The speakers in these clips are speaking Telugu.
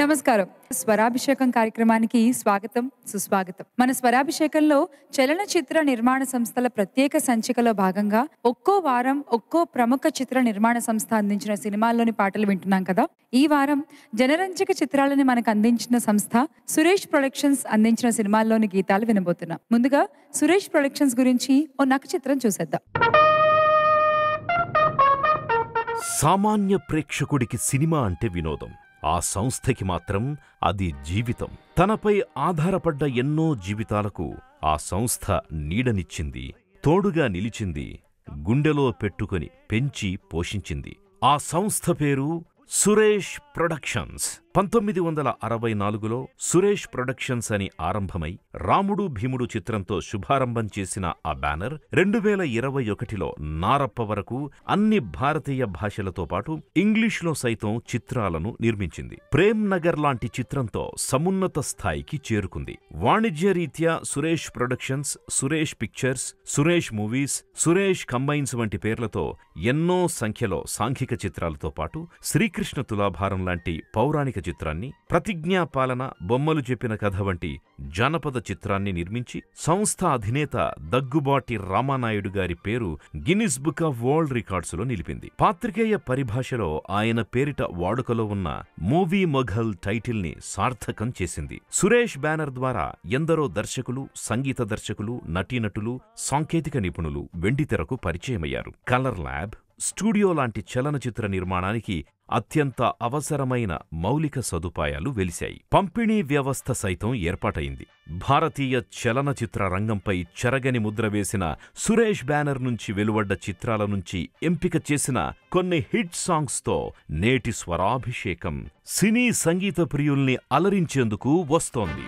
నమస్కారం స్వరాభిషేకం కార్యక్రమానికి స్వాగతం సుస్వాగతం మన స్వరాభిషేకంలో చలనచిత్ర నిర్మాణ సంస్థల ప్రత్యేక సంచికలో భాగంగా ఒక్కో వారం ఒక్కో ప్రముఖ చిత్ర నిర్మాణ సంస్థ అందించిన సినిమాల్లోని పాటలు వింటున్నాం కదా ఈ వారం జనరంజక చిత్రాలని మనకు అందించిన సంస్థ సురేష్ ప్రొడక్షన్స్ అందించిన సినిమాల్లోని గీతాలు వినబోతున్నాం ముందుగా సురేష్ ప్రొడక్షన్స్ గురించి ఓ నక్క చిత్రం చూసేద్దాం సామాన్య ప్రేక్షకుడికి సినిమా అంటే వినోదం ఆ సంస్థకి మాత్రం అది జీవితం తనపై ఆధారపడ్డ ఎన్నో జీవితాలకు ఆ సంస్థ నీడనిచ్చింది తోడుగా నిలిచింది గుండెలో పెట్టుకొని పెంచి పోషించింది ఆ సంస్థ పేరు సురేష్ ప్రొడక్షన్స్ పంతొమ్మిది వందల అరవై నాలుగులో సురేష్ ప్రొడక్షన్స్ అని ఆరంభమై రాముడు భీముడు చిత్రంతో శుభారంభం చేసిన ఆ బ్యానర్ రెండు వేల ఇరవై ఒకటిలో నారప్ప వరకు అన్ని భారతీయ భాషలతో పాటు ఇంగ్లీష్లో సైతం చిత్రాలను నిర్మించింది ప్రేమ్ నగర్ లాంటి చిత్రంతో సమున్నత స్థాయికి చేరుకుంది వాణిజ్యరీత్యా Suresh productions Suresh pictures Suresh movies Suresh combines వంటి పేర్లతో ఎన్నో సంఖ్యలో సాంఘిక చిత్రాలతో పాటు శ్రీకృష్ణ తులాభారం లాంటి పౌరాణిక చిత్రాన్ని ప్రతిజ్ఞా పాలన బొమ్మలు చెప్పిన కథ వంటి జానపద చిత్రాన్ని నిర్మించి సంస్థ అధినేత దగ్గుబాటి రామానాయుడు గారి పేరు గిన్నిస్ బుక్ ఆఫ్ వరల్డ్ రికార్డ్స్లో నిలిపింది పాత్రికేయ పరిభాషలో ఆయన పేరిట వాడుకలో ఉన్న మూవీ మొఘల్ టైటిల్ ని సార్థకం చేసింది సురేష్ బ్యానర్ ద్వారా ఎందరో దర్శకులు సంగీత దర్శకులు నటీనటులు సాంకేతిక నిపుణులు వెండితెరకు పరిచయమయ్యారు కలర్ ల్యాబ్ స్టూడియో లాంటి చలనచిత్ర నిర్మాణానికి అత్యంత అవసరమైన మౌలిక సదుపాయాలు వెలిశాయి పంపిణీ వ్యవస్థ సైతం ఏర్పాటైంది భారతీయ చలనచిత్ర రంగంపై చెరగని ముద్ర వేసిన సురేష్ బ్యానర్ నుంచి వెలువడ్డ చిత్రాల నుంచి ఎంపిక చేసిన కొన్ని హిట్ సాంగ్స్తో నేటి స్వరాభిషేకం సినీ సంగీత ప్రియుల్ని అలరించేందుకు వస్తోంది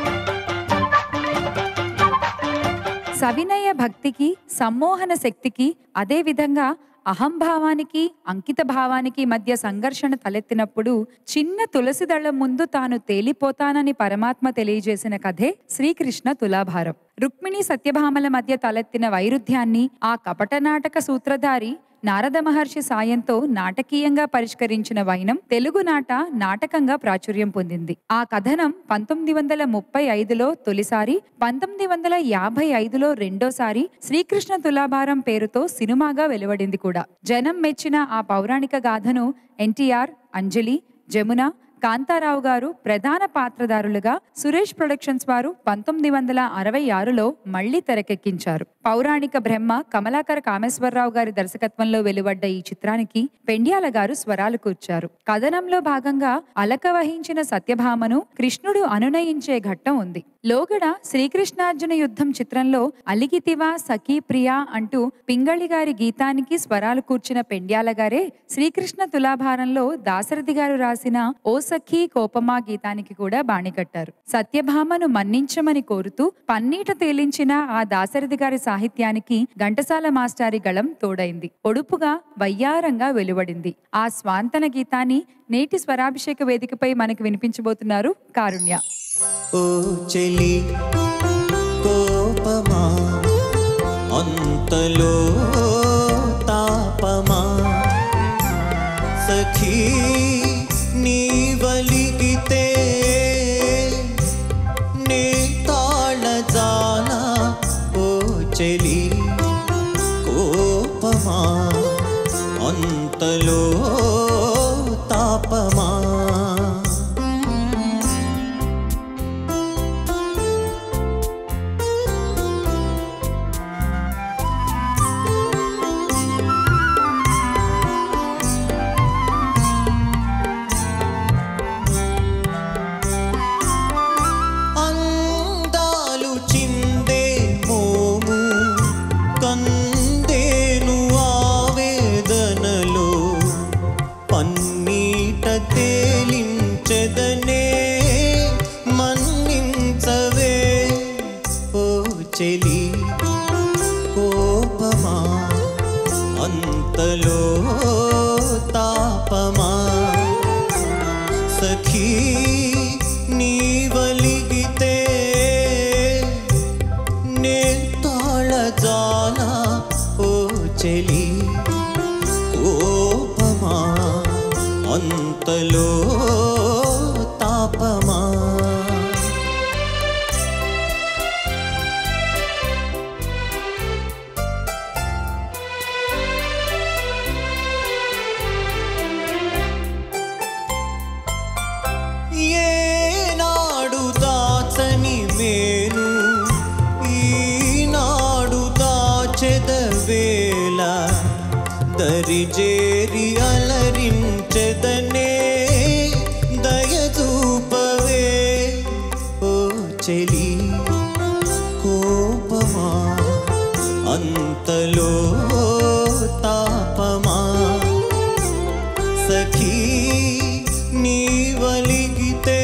సవినయ భక్తికి సమ్మోహన శక్తికి అదేవిధంగా అహంభావానికి అంకిత భావానికి మధ్య సంఘర్షణ తలెత్తినప్పుడు చిన్న తులసి దళం ముందు తాను తేలిపోతానని పరమాత్మ తెలియజేసిన కథే శ్రీకృష్ణ తులాభారం రుక్మిణి సత్యభామల మధ్య తలెత్తిన వైరుధ్యాన్ని ఆ కపట నాటక సూత్రధారి నారద మహర్షి సాయంతో నాటకీయంగా పరిష్కరించిన వైనం తెలుగు నాట నాటకంగా ప్రాచుర్యం పొందింది ఆ కథనం పంతొమ్మిది వందల ముప్పై ఐదులో తొలిసారి పంతొమ్మిది వందల యాభై ఐదులో రెండోసారి శ్రీకృష్ణ తులాభారం పేరుతో సినిమాగా వెలువడింది కూడా జనం మెచ్చిన ఆ పౌరాణిక గాథను ఎన్టీఆర్ అంజలి జమున కాంతారావు గారు ప్రధాన పాత్రధారులుగా సురేష్ ప్రొడక్షన్స్ వారు పంతొమ్మిది వందల అరవై ఆరులో మళ్లీ తెరకెక్కించారు పౌరాణిక బ్రహ్మ కమలాకర కామేశ్వరరావు గారి దర్శకత్వంలో వెలువడ్డ ఈ చిత్రానికి పెండ్యాల గారు స్వరాలు కూర్చారు కథనంలో భాగంగా అలక వహించిన సత్యభామను కృష్ణుడు అనునయించే ఘట్టం ఉంది లోగడ శ్రీకృష్ణార్జున యుద్ధం చిత్రంలో అలిగితివా సఖీ ప్రియా అంటూ పింగళి గారి గీతానికి స్వరాలు కూర్చిన పెండ్యాల గారే శ్రీకృష్ణ తులాభారంలో దాశరథి గారు రాసిన ఓ సఖీ కోపమా గీతానికి కూడా బాణికట్టారు సత్యభామను మన్నించమని కోరుతూ పన్నీట తేలించిన ఆ దాశరథి గారి సాహిత్యానికి ఘంటసాల మాస్టారి గళం తోడైంది ఒడుపుగా వయ్యారంగా వెలువడింది ఆ స్వాంతన గీతాన్ని నేటి స్వరాభిషేక వేదికపై మనకు వినిపించబోతున్నారు కారుణ్య ఓ చెలి కోపమా అంతలో తాపమా సఖీ నీవలిగితే నే తాళజాల ఓ చెలి కోపమా అంతలో తాపమా అందాలు చిందే మోము కందేను ఆవేదనలో పన్నీట తేలించెదనే మన్నించవే ఓ చెలి కోపమా అంతలో తాపమా సఖీ నీవలిగితే నే తాళజాల ఓ చెలి కోపమా అంతలో తా దరిజేరి అలరించెదనే దయదూపవే ఓ చెలి కోపమా అంతలో తాపమా సఖీ నీవలిగితే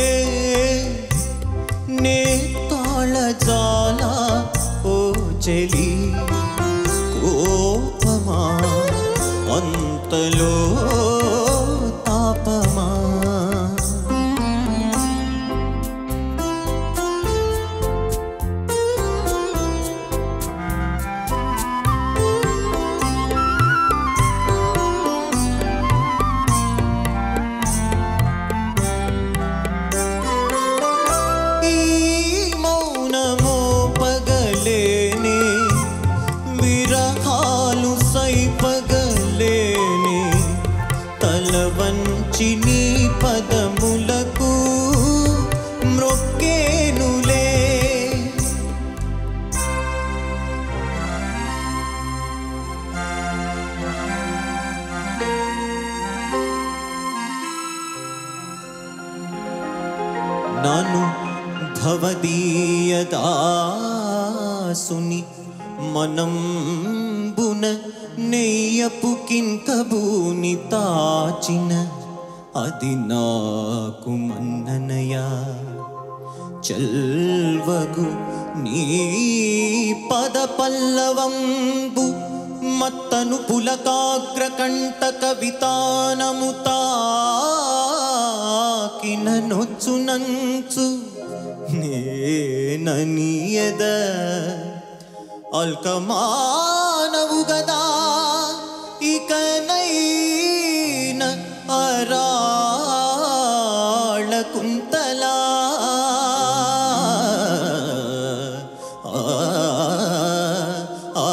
నే తాళజాల ఓ చెలి కోపమా అంతలో తాపమా ఈ మౌనమో పగలేనే విరహాలు సైపగలేనే తల వంచి నీ పదములకు మ్రొక్కేనులే నను భవదీయదాసుని మనంబున నెయ్యపు కింకబూని తాచిన అది నాకు మన్ననయా చల్వగు నీ పద పల్లవంబు మత్తను పులకాగ్ర కంట కవితానము తాకిన నొచ్చునంచు నేననియద అల్కమానవు గదా ఇకనైన అరాళ కుంతలా ఆ, ఆ,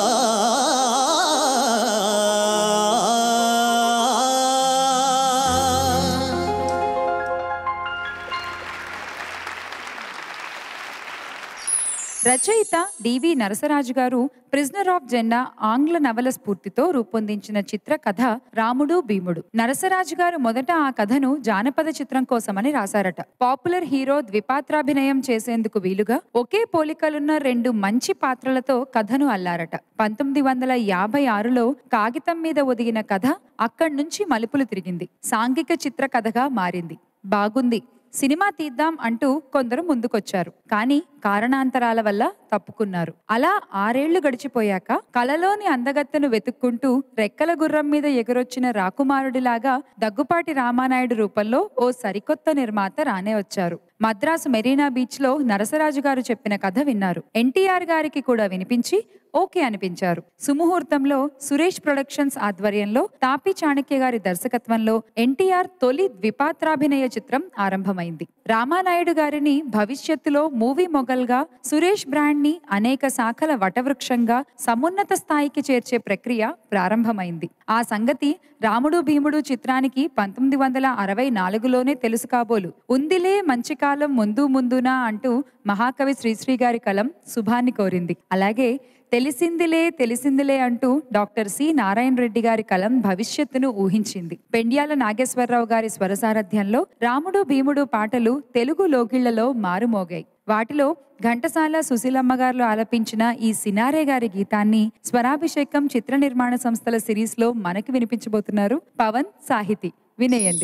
ఆ. రచయిత డివి నరసరాజు గారు ప్రిజనర్ ఆఫ్ జెండా ఆంగ్ల నవల స్ఫూర్తితో రూపొందించిన చిత్ర కథ రాముడు భీముడు నరసరాజు గారు మొదట ఆ కథను జానపద చిత్రం కోసమని రాశారట పాపులర్ హీరో ద్విపాత్రాభినయం చేసేందుకు వీలుగా ఒకే పోలికలున్న రెండు మంచి పాత్రలతో కథను అల్లారట పంతొమ్మిది వందల యాభై ఆరులో కాగితం మీద ఒదిగిన కథ అక్కడి నుంచి మలుపులు తిరిగింది సాంఘిక చిత్ర కథగా మారింది బాగుంది సినిమా తీద్దాం అంటూ కొందరు ముందుకొచ్చారు కానీ కారణాంతరాల వల్ల తప్పుకున్నారు అలా ఆరేళ్లు గడిచిపోయాక కలలోని అందగత్తెను వెతుక్కుంటూ రెక్కల గుర్రం మీద ఎగురొచ్చిన రాకుమారుడిలాగా దగ్గుపాటి రామానాయుడు రూపంలో ఓ సరికొత్త నిర్మాత రానే వచ్చారు మద్రాసు మెరీనా బీచ్ లో నరసరాజు గారు చెప్పిన కథ విన్నారు ఎన్టీఆర్ గారికి కూడా వినిపించి ఓకే అనిపించారు సుముహూర్తంలో సురేష్ ప్రొడక్షన్స్ ఆధ్వర్యంలో తాపి చాణక్య గారి దర్శకత్వంలో ఎన్టీఆర్ తొలి ద్విపాత్రాభినయ చిత్రం ఆరంభమైంది రామానాయుడు గారిని భవిష్యత్తులో మూవీ మొగల్గా సురేష్ బ్రాండ్ ని అనేక శాఖల వటవృక్షంగా సమున్నత స్థాయికి చేర్చే ప్రక్రియ ప్రారంభమైంది ఆ సంగతి రాముడు భీముడు చిత్రానికి పంతొమ్మిది వందల అరవై నాలుగులోనే తెలుసు కాబోలు ఉందిలే మంచి కాలం ముందు ముందునా అంటూ మహాకవి శ్రీశ్రీ గారి కలం శుభాన్ని కోరింది అలాగే తెలిసిందిలే తెలిసిందిలే అంటూ డాక్టర్ సి నారాయణ రెడ్డి గారి కలం భవిష్యత్తును ఊహించింది పెండ్యాల నాగేశ్వరరావు గారి స్వరసారథ్యంలో రాముడు భీముడు పాటలు తెలుగు లోగిళ్లలో మారుమోగాయి వాటిలో ఘంటసాల సుశీలమ్మ గారు ఆలపించిన ఈ సినారే గారి గీతాన్ని స్వరాభిషేకం చిత్ర నిర్మాణ సంస్థల సిరీస్ లో మనకి వినిపించబోతున్నారు పవన్ సాహితి వినేయండి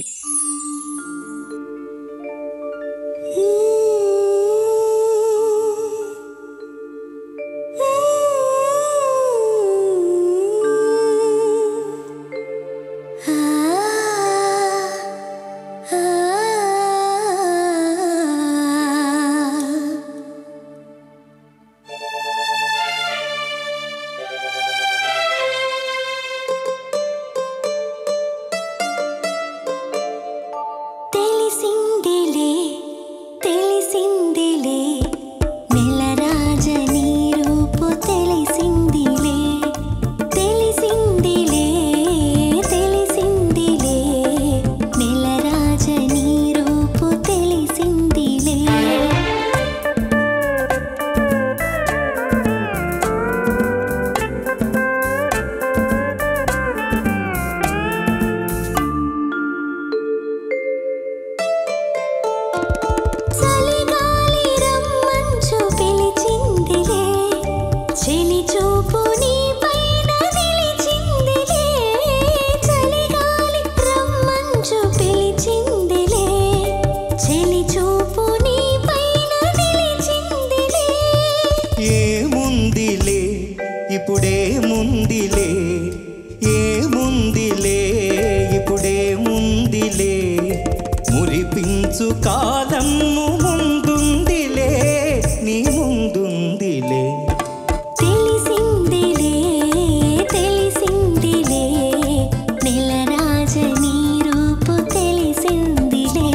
తెలిసిందిలే చూపు నీ పైన నిలిచిందిలే చలిగాలి రమ్మంచు పిలిచిందిలే చెలి చూపు నీ పైన నిలిచిందిలే ఏముందిలే ఇప్పుడే ముందిలే ఏముందిలే ఇప్పుడే ముందిలే మురిపించు కాలము ముందుందిలే నీ ముందుందిలే తెలిసిందిలే తెలిసిందిలే నెలరాజ నీ రూపు తెలిసిందిలే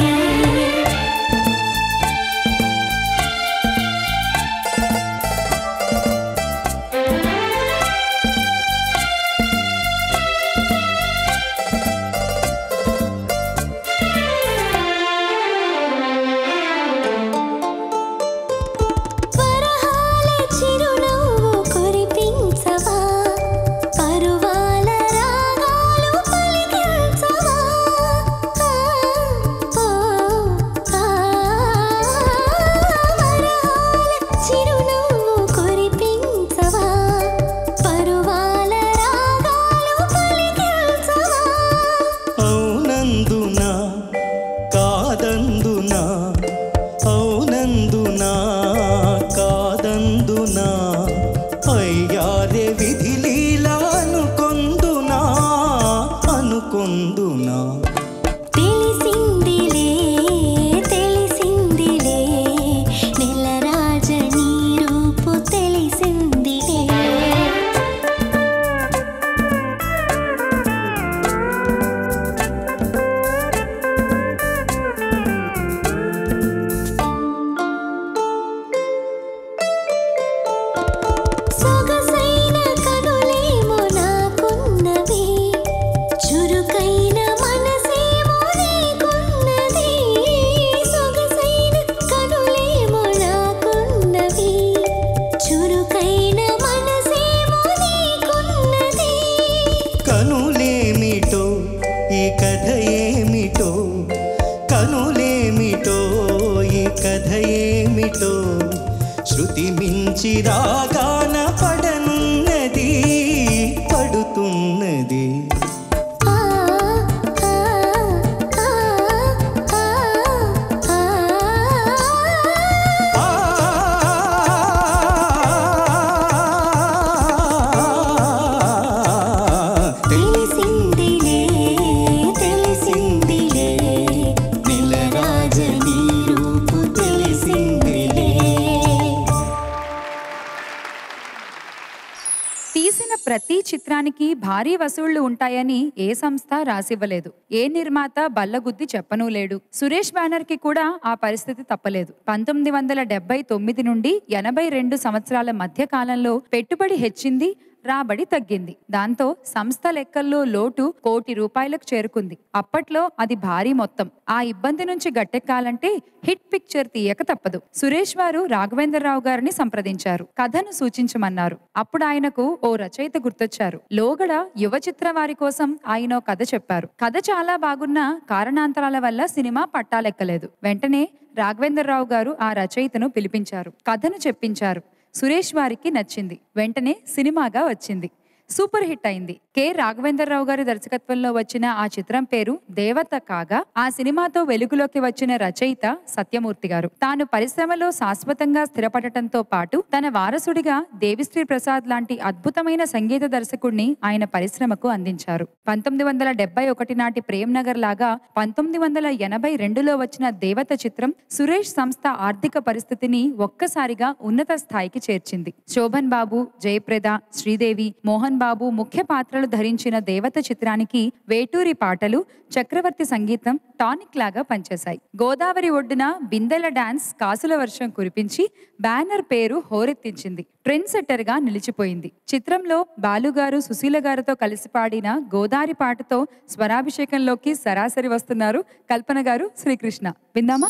వరహాల చిరునవ్వు కురిపించవా పరువాల రాగాలు పలికించవా ఆ, ఓ, ఆ, వరహాల చిరునవ్వు కురిపించవా పరువాల రాగాలు పలికించవా అవునందునా కాదందునా అవునందునా కాదందునా అయ్యారే విధి లీలా అనుకొందునా అనుకొందునా తెలిసిందిలే తెలిసిందిలే నెలరాజ నీ రూపు తెలిసిందిలే సొగసైన కనులేమో నాకున్నవి చురుకైన మనసేమో నీకున్నది సొగసైన కనులేమో నాకున్నవి చురుకైన మనసేమో నీకున్నది కనులేమిటో ఈ కథ ఏమిటో కనులేమిటో ఈ కథ ఏమిటో శృతి మించి రాగాన పడనున్నది పడుతున్నది ఆ ఆ ఆ ఆ ఆ ఆ తెలిసిందిలే తెలిసిందిలే నెలరాజ నీ రూపు తెలిసిందిలే తీసిన ప్రతి చిత్రానికి భారీ వసూళ్లు ఉంటాయని ఏ సంస్థ రాసివ్వలేదు ఏ నిర్మాత బల్లగుద్ది చెప్పనూ లేడు సురేష్ బ్యానర్ కి కూడా ఆ పరిస్థితి తప్పలేదు పంతొమ్మిది వందల డెబ్బై తొమ్మిది నుండి ఎనభై రెండు సంవత్సరాల మధ్య కాలంలో పెట్టుబడి హెచ్చింది రాబడి తగ్గింది దాంతో సంస్థ లెక్కల్లో లోటు కోటి రూపాయలకు చేరుకుంది అప్పట్లో అది భారీ మొత్తం ఆ ఇబ్బంది నుంచి గట్టెక్కాలంటే హిట్ పిక్చర్ తీయక తప్పదు సురేష్ వారు రాఘవేంద్రరావు గారిని సంప్రదించారు కథను సూచించమన్నారు అప్పుడు ఆయనకు ఓ రచయిత గుర్తొచ్చారు లోగడ యువ చిత్ర వారి కోసం ఆయన ఓ కథ చెప్పారు కథ చాలా బాగున్నా కారణాంతరాల వల్ల సినిమా పట్టాలెక్కలేదు వెంటనే రాఘవేంద్రరావు గారు ఆ రచయితను పిలిపించారు కథను చెప్పించారు సురేష్ వారికి నచ్చింది వెంటనే సినిమాగా వచ్చింది సూపర్ హిట్ అయింది కె రాఘవేంద్రరావు గారి దర్శకత్వంలో వచ్చిన ఆ చిత్రం పేరు దేవత కాగా ఆ సినిమాతో వెలుగులోకి వచ్చిన రచయిత సత్యమూర్తి గారు తాను పరిశ్రమలో శాశ్వతంగా స్థిరపడటంతో పాటు తన వారసుడిగా దేవిశ్రీ ప్రసాద్ లాంటి అద్భుతమైన సంగీత దర్శకుడిని ఆయన పరిశ్రమకు అందించారు పంతొమ్మిది వందల డెబ్బై ఒకటి నాటి ప్రేమ్ నగర్ లాగా పంతొమ్మిది వందల ఎనభై రెండులో వచ్చిన దేవత చిత్రం సురేష్ సంస్థ ఆర్థిక పరిస్థితిని ఒక్కసారిగా ఉన్నత స్థాయికి చేర్చింది శోభన్ బాబు జయప్రద శ్రీదేవి మోహన్ బాబు ముఖ్య పాత్రలు ధరించిన దేవత చిత్రానికి వేటూరి పాటలు చక్రవర్తి సంగీతం టానిక్ లాగా పనిచేశాయి గోదావరి ఒడ్డున బిందెల డాన్స్ కాసుల వర్షం కురిపించి బ్యానర్ పేరు హోరెత్తించింది ట్రెండ్ సెట్టర్ గా నిలిచిపోయింది చిత్రంలో బాలుగారు సుశీల గారితో కలిసి పాడిన గోదారి పాటతో స్వరాభిషేకంలోకి సరాసరి వస్తున్నారు కల్పన గారు శ్రీకృష్ణ విందామా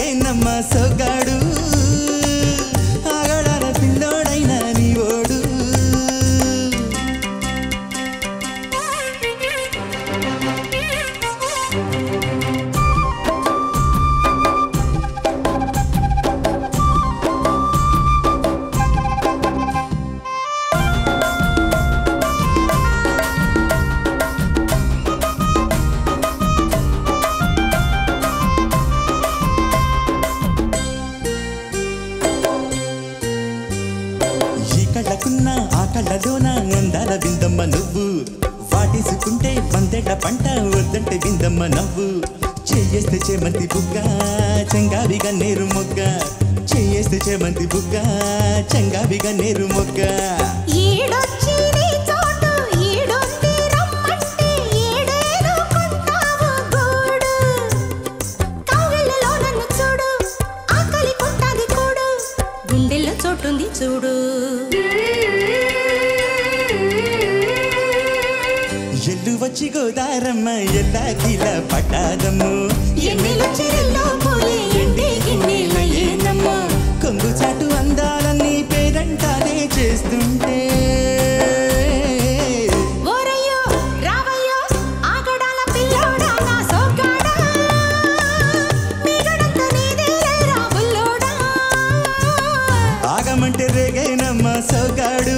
రేగైనమ్మ సొగాడు ఆగడాల పిల్లోడైన నీ ఓడు ఈ కళ్ళకున్న ఆ కళ్ళలోన అందాల విందమ్మ నువ్వు వాటేసుకుంటే వందెట పంట వద్దంటే విందమ్మ నవ్వు చెయ్యేస్తే చేమంతి బుగ్గ చెంగావిగా నేరు మొగ్గ చెయ్యేస్తే చేమంతి బుగ్గ చెంగావిగా నేరు మొగ్గ ఈడొచ్చి నీ చోటు ఈడొంది రమ్మంటే ఈడేదో కొంటావు గూడు కౌగిళ్ళలో నన్ను చూడు ఆకలి కొంటాది కూడు గుండెల్లో చోటుంది చూడు ఎల్లు వచ్చి గోదారమ్మ ఎల్లా కిలా పట్టాదమ్ము ఎన్నెల చెరల్లో పోయి ఎండి గిన్నెల ఏనమ్మా కొంగు చాటు అందాలన్నీ పేరంటానే చేస్తుంటే ఓరయ్యో రావయ్యో ఆగడాల పిల్లోడా నా సోగ్గాడా మీగడంత నీదేలే రా బుల్లోడా ఆగమంటే రేగైనమ్మ సోగాడు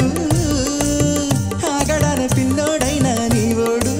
ఆగడాన పిల్లోడైన నీవోడు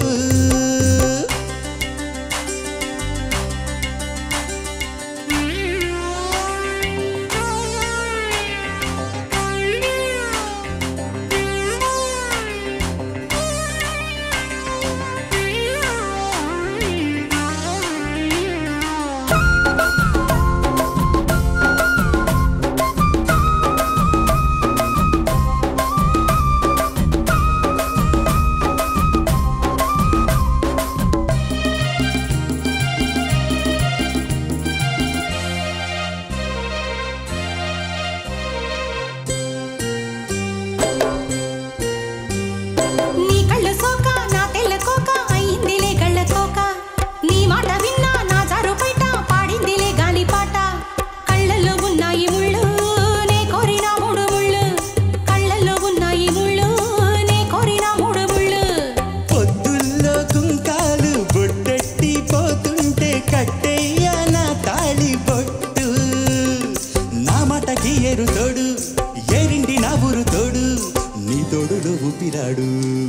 నీ కళ్ళ సోక నా తెల్ల కోక అయిందిలే కళ్ళ కోక నీ మాట విన్నా నా జారు బయట పాడిందిలే గాలి పాట కళ్ళల్లో ఉన్నాయి ముళ్ళు నే కోరిన మూడు ముళ్ళు కళ్ళల్లో ఉన్నాయి ముళ్ళు నే కోరిన మూడు ముళ్ళు పొద్దుల్లో కుంకాలు బొట్టెట్టి పోతుంటే కట్టెయ్య నా తాళి బొట్టు నా మాటకి ఏరు తోడు ఏరిండి నా ఊరు తోడు నీ తోడులో ఊపిరాడు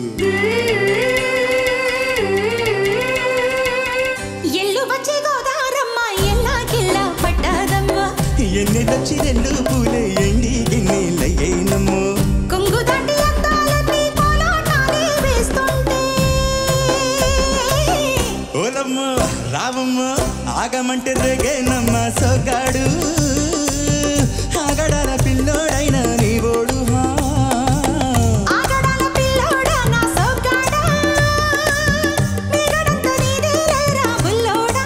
ఎల్లు వచ్చే గోదారమ్మ ఎల్లాకిల్ల పట్టదమ్మ ఎన్నెలొచ్చి రెండు పూలే ఎండి గిన్నెలయ్యేనమ్మో కొంగు దాటి అందాలన్నీ కోలాటాలే వేస్తుంటే ఓలమ్మ రావమ్మ ఆగమంటే రేగేనమ్మ సొగాడు ఆగడాల పిల్లోడైన నీవోడు హా. ఆగడాల పిల్లోడా నా సోగ్గాడా మీగడంత నీదేలే రా బుల్లోడా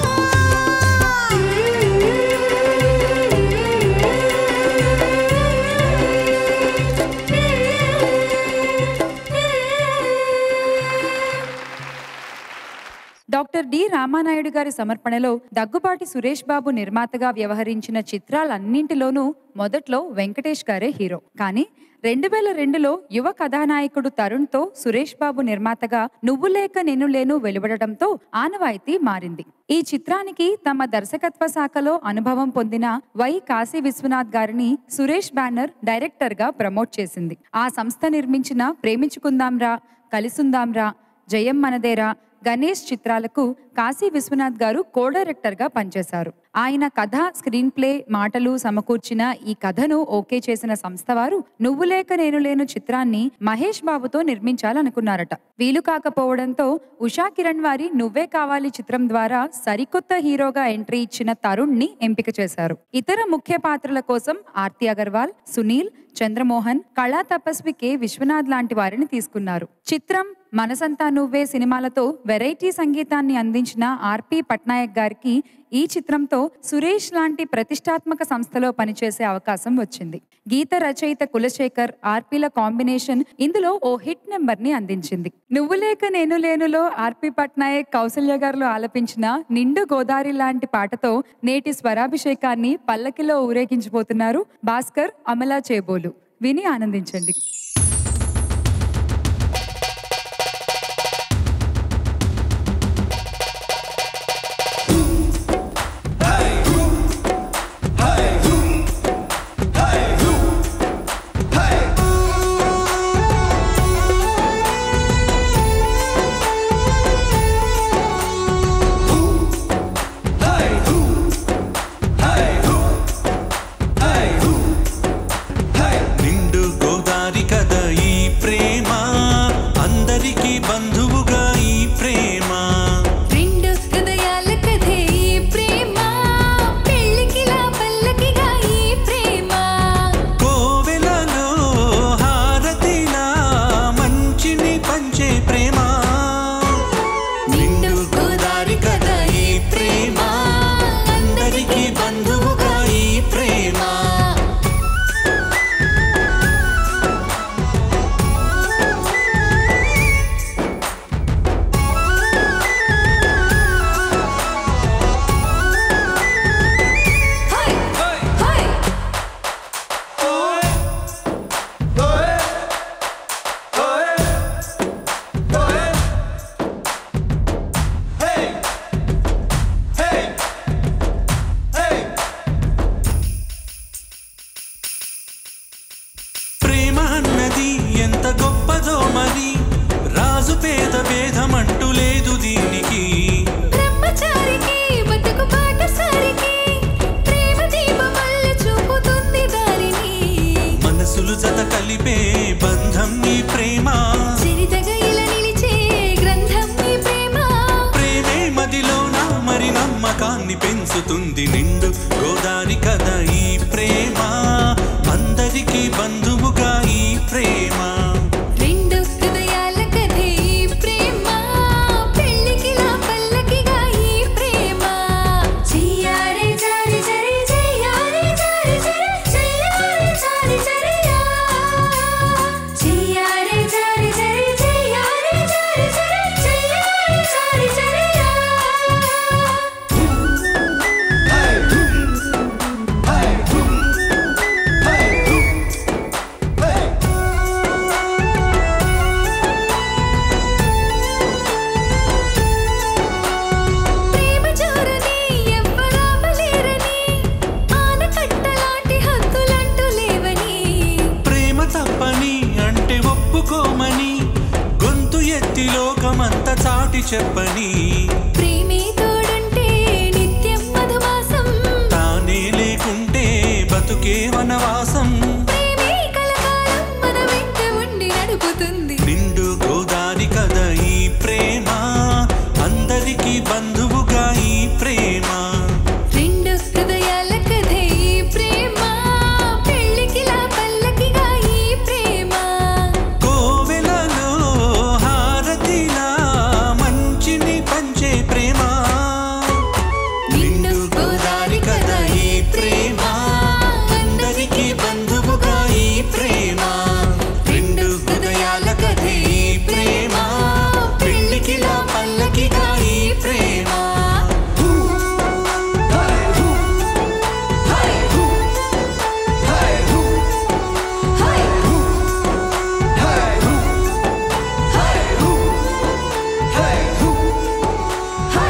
డాక్టర్ డి రామానాయుడు గారి సమర్పణలో దగ్గుబాటి సురేష్ బాబు నిర్మాతగా వ్యవహరించిన చిత్రాలన్నింటిలోనూ మొదట్లో వెంకటేష్ గారే హీరో కానీ రెండు వేల రెండులో యువ కథానాయకుడు తరుణ్తో సురేష్ బాబు నిర్మాతగా నువ్వు లేక నేను లేను వెలువడటంతో ఆనవాయితీ మారింది ఈ చిత్రానికి తమ దర్శకత్వ శాఖలో అనుభవం పొందిన వై కాశీ విశ్వనాథ్ గారిని సురేష్ బ్యానర్ డైరెక్టర్ గా ప్రమోట్ చేసింది ఆ సంస్థ నిర్మించిన ప్రేమించుకుందాంరా కలిసుందాంరా జయం మనదేరా గణేష్ చిత్రాలకు కాశీ విశ్వనాథ్ గారు కో డైరెక్టర్ గా పనిచేశారు ఆయన కథ స్క్రీన్ ప్లే మాటలు సమకూర్చిన ఈ కథను ఓకే చేసిన సంస్థ వారు నువ్వు లేక నేను లేను చిత్రాన్ని మహేష్ బాబుతో నిర్మించాలనుకున్నారట వీలు కాకపోవడంతో ఉషా కిరణ్ వారి నువ్వే కావాలి చిత్రం ద్వారా సరికొత్త హీరోగా ఎంట్రీ ఇచ్చిన తరుణ్ ని ఎంపిక చేశారు ఇతర ముఖ్య పాత్రల కోసం ఆర్తి అగర్వాల్ సునీల్ చంద్రమోహన్ కళా తపస్వి కె విశ్వనాథ్ లాంటి వారిని తీసుకున్నారు చిత్రం మనసంతా నువ్వే సినిమాలతో వెరైటీ సంగీతాన్ని అందించిన ఆర్పి పట్నాయక్ గారికి ఈ చిత్రంతో సురేష్ లాంటి ప్రతిష్టాత్మక సంస్థలో పనిచేసే అవకాశం వచ్చింది గీత రచయిత కులశేఖర్ ఆర్పిల కాంబినేషన్ ఇందులో ఓ హిట్ నెంబర్ ని అందించింది నువ్వు లేక నేను లేనులో ఆర్పి పట్నాయక్ కౌసల్య గారు ఆలపించిన నిండు గోదావరి లాంటి పాటతో నేటి స్వరాభిషేకాన్ని పల్లకిలో ఊరేగించిపోతున్నారు భాస్కర్ అమలా చేబోలు విని ఆనందించండి నిండు గోదారి కథ ఈ ప్రేమ అందరికీ బంధువుగా ఈ ప్రేమ రెండు హృదయాల కథే ఈ ప్రేమ పెళ్ళికిలా పల్లకిగా ఈ ప్రేమ కోవెలలో హారతిలా మంచిని పంచే ప్రేమ నిండు గోదారి కథ ఈ ప్రేమ అందరికీ బంధువుగా ఈ ప్రేమ హై హై ప్రేమ అన్నది ఎంత గొప్పదో మరి రాజు పేద భేదమంటూ లేదు దీనికి బ్రహ్మచారికి బతుకు బాటసారికి ప్రేమ దీపమల్ల చూపుతుంది దారిని మనసులు జత కలిపే బంధం ఈ ప్రేమ చిరితగ ఇలా నిలిచే గ్రంథం ఈ ప్రేమ ప్రేమే మదిలోన మరి నమ్మకాన్ని పెంచుతుంది నిండు గోదారి కథ ఈ ప్రేమ అందరికీ బంధువుగా ఈ ప్రేమ రెండు హృదయాల కథే ఈ ప్రేమ పెళ్ళికిలా పల్లకిగా ఈ ప్రేమ చెయ్యారే జారి జరి చెయ్యారే జారి జరి చెయ్యారే జారి జరియా చెయ్యారే జారి జరి చెయ్యారే జారి జరి చెయ్యారే జారి జరియా ప్రేమ జోరని ఎవ్వరాపలేరని ఆనకట్టలాంటి హద్దులంటూ లేవని ప్రేమ తప్పని అంటే ఒప్పుకోమని గొంతు ఎత్తి లోకమంత చాటి చెప్పని ప్రేమే తోడుంటే నిత్యం మధుమాసం తానే లేకుంటే బతుకే వనవాసం ప్రేమే కలకాలం మన వెంట ఉండి నడుపుతుంది నిండు గోదారి కథ ఈ ప్రేమ అందరికీ బంధువుగా ఈ ప్రేమ రెండు హృదయాల కథే ఈ ప్రేమ పెళ్ళికిలా పల్లకిగా ఈ ప్రేమ కోవెలలో హారతిలా మంచిని పంచే ప్రేమ నిండు గోదారి కథ ఈ ప్రేమ అందరికీ బంధువుగా ఈ ప్రేమ రెండు హృదయాల కథ ఈ ప్రేమ పెళ్ళికిలా పల్లకిగా ఈ ప్రేమ హై హై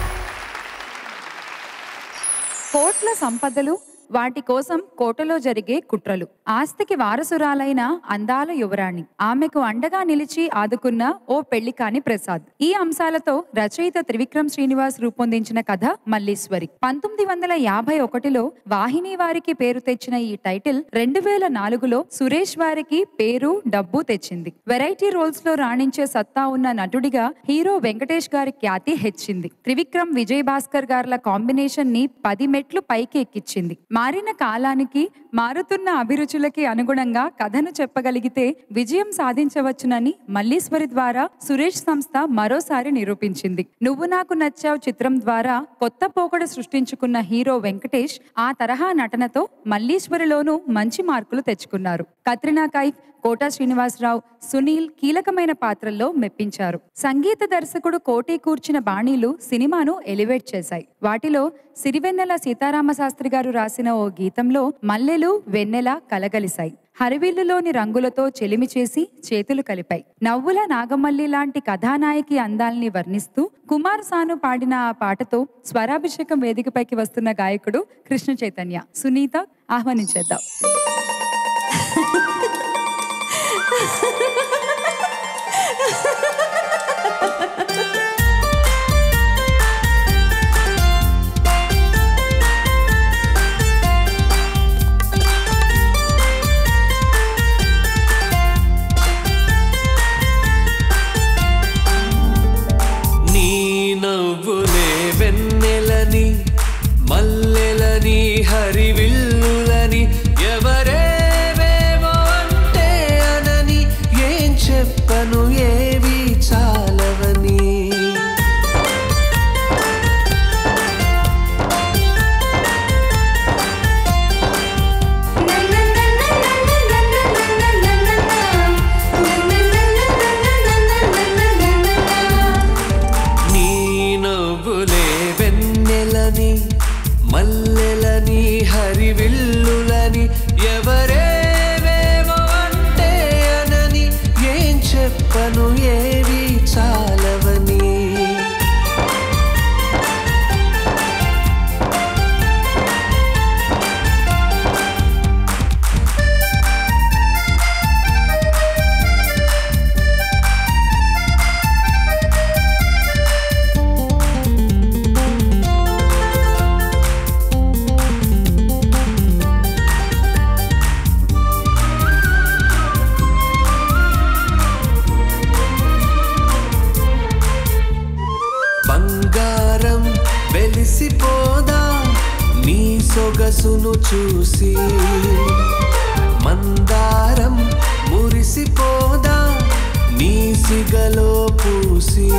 కోట్ల సంపదలు వాటి కోసం కోటలో జరిగే కుట్రలు ఆస్తికి వారసురాలైన అందాల యువరాణి ఆమెకు అండగా నిలిచి ఆదుకున్న ఓ పెళ్లి కాని ప్రసాద్ ఈ అంశాలతో రచయిత త్రివిక్రమ్ శ్రీనివాస్ రూపొందించిన కథ మల్లీశ్వరి పంతొమ్మిది వందల యాభై ఒకటిలో వాహిని వారికి పేరు తెచ్చిన ఈ టైటిల్ రెండు వేల నాలుగులో సురేష్ వారికి పేరు డబ్బు తెచ్చింది వెరైటీ రోల్స్ లో రాణించే సత్తా ఉన్న నటుడిగా హీరో వెంకటేష్ గారి ఖ్యాతి హెచ్చింది త్రివిక్రమ్ విజయ్ భాస్కర్ గార్ల కాంబినేషన్ ని పది మెట్లు పైకి ఎక్కించింది మారిన కాలానికి మారుతున్న అభిరుచులకి అనుగుణంగా కథను చెప్పగలిగితే విజయం సాధించవచ్చునని మల్లీశ్వరి ద్వారా సురేష్ సంస్థ మరోసారి నిరూపించింది నువ్వు నాకు నచ్చావు చిత్రం ద్వారా కొత్త పోకడ సృష్టించుకున్న హీరో వెంకటేష్ ఆ తరహా నటనతో మల్లీశ్వరిలోనూ మంచి మార్కులు తెచ్చుకున్నారు కత్రినా కైఫ్ కోటా శ్రీనివాసరావు సునీల్ కీలకమైన పాత్రల్లో మెప్పించారు సంగీత దర్శకుడు కోటి కూర్చిన బాణీలు సినిమాను ఎలివేట్ చేశాయి వాటిలో సిరివెన్నెల సీతారామ శాస్త్రి గారు రాసిన ఓ గీతంలో మల్లెలు వెన్నెల కలగలిశాయి హరివిల్లులోని రంగులతో చెలిమి చేసి చేతులు కలిపాయి నవ్వుల నాగమల్లి లాంటి కథానాయకి అందాల్ని వర్ణిస్తూ కుమార్ సాను పాడిన ఆ పాటతో స్వరాభిషేకం వేదికపైకి వస్తున్న గాయకుడు కృష్ణ చైతన్య సునీత ఆహ్వానించేద్దాం నీ నవ్వులే వెన్నెలని మల్లెలని హరివిల్లులని ఎవరేవేవో అంటే అనని ఏం చెప్పను ఏవి చాలవని నీ నవ్వులే వెన్నెలని మల్లెలని హరివిల్లులని ఎవరేవేవో అంటే అనని ఏం చెప్పను ఏవి చాలవని బంగారం వెలిసిపోదా నీ సొగసును చూసి మందారం మురిసిపోదా నీ సిగలో పూసి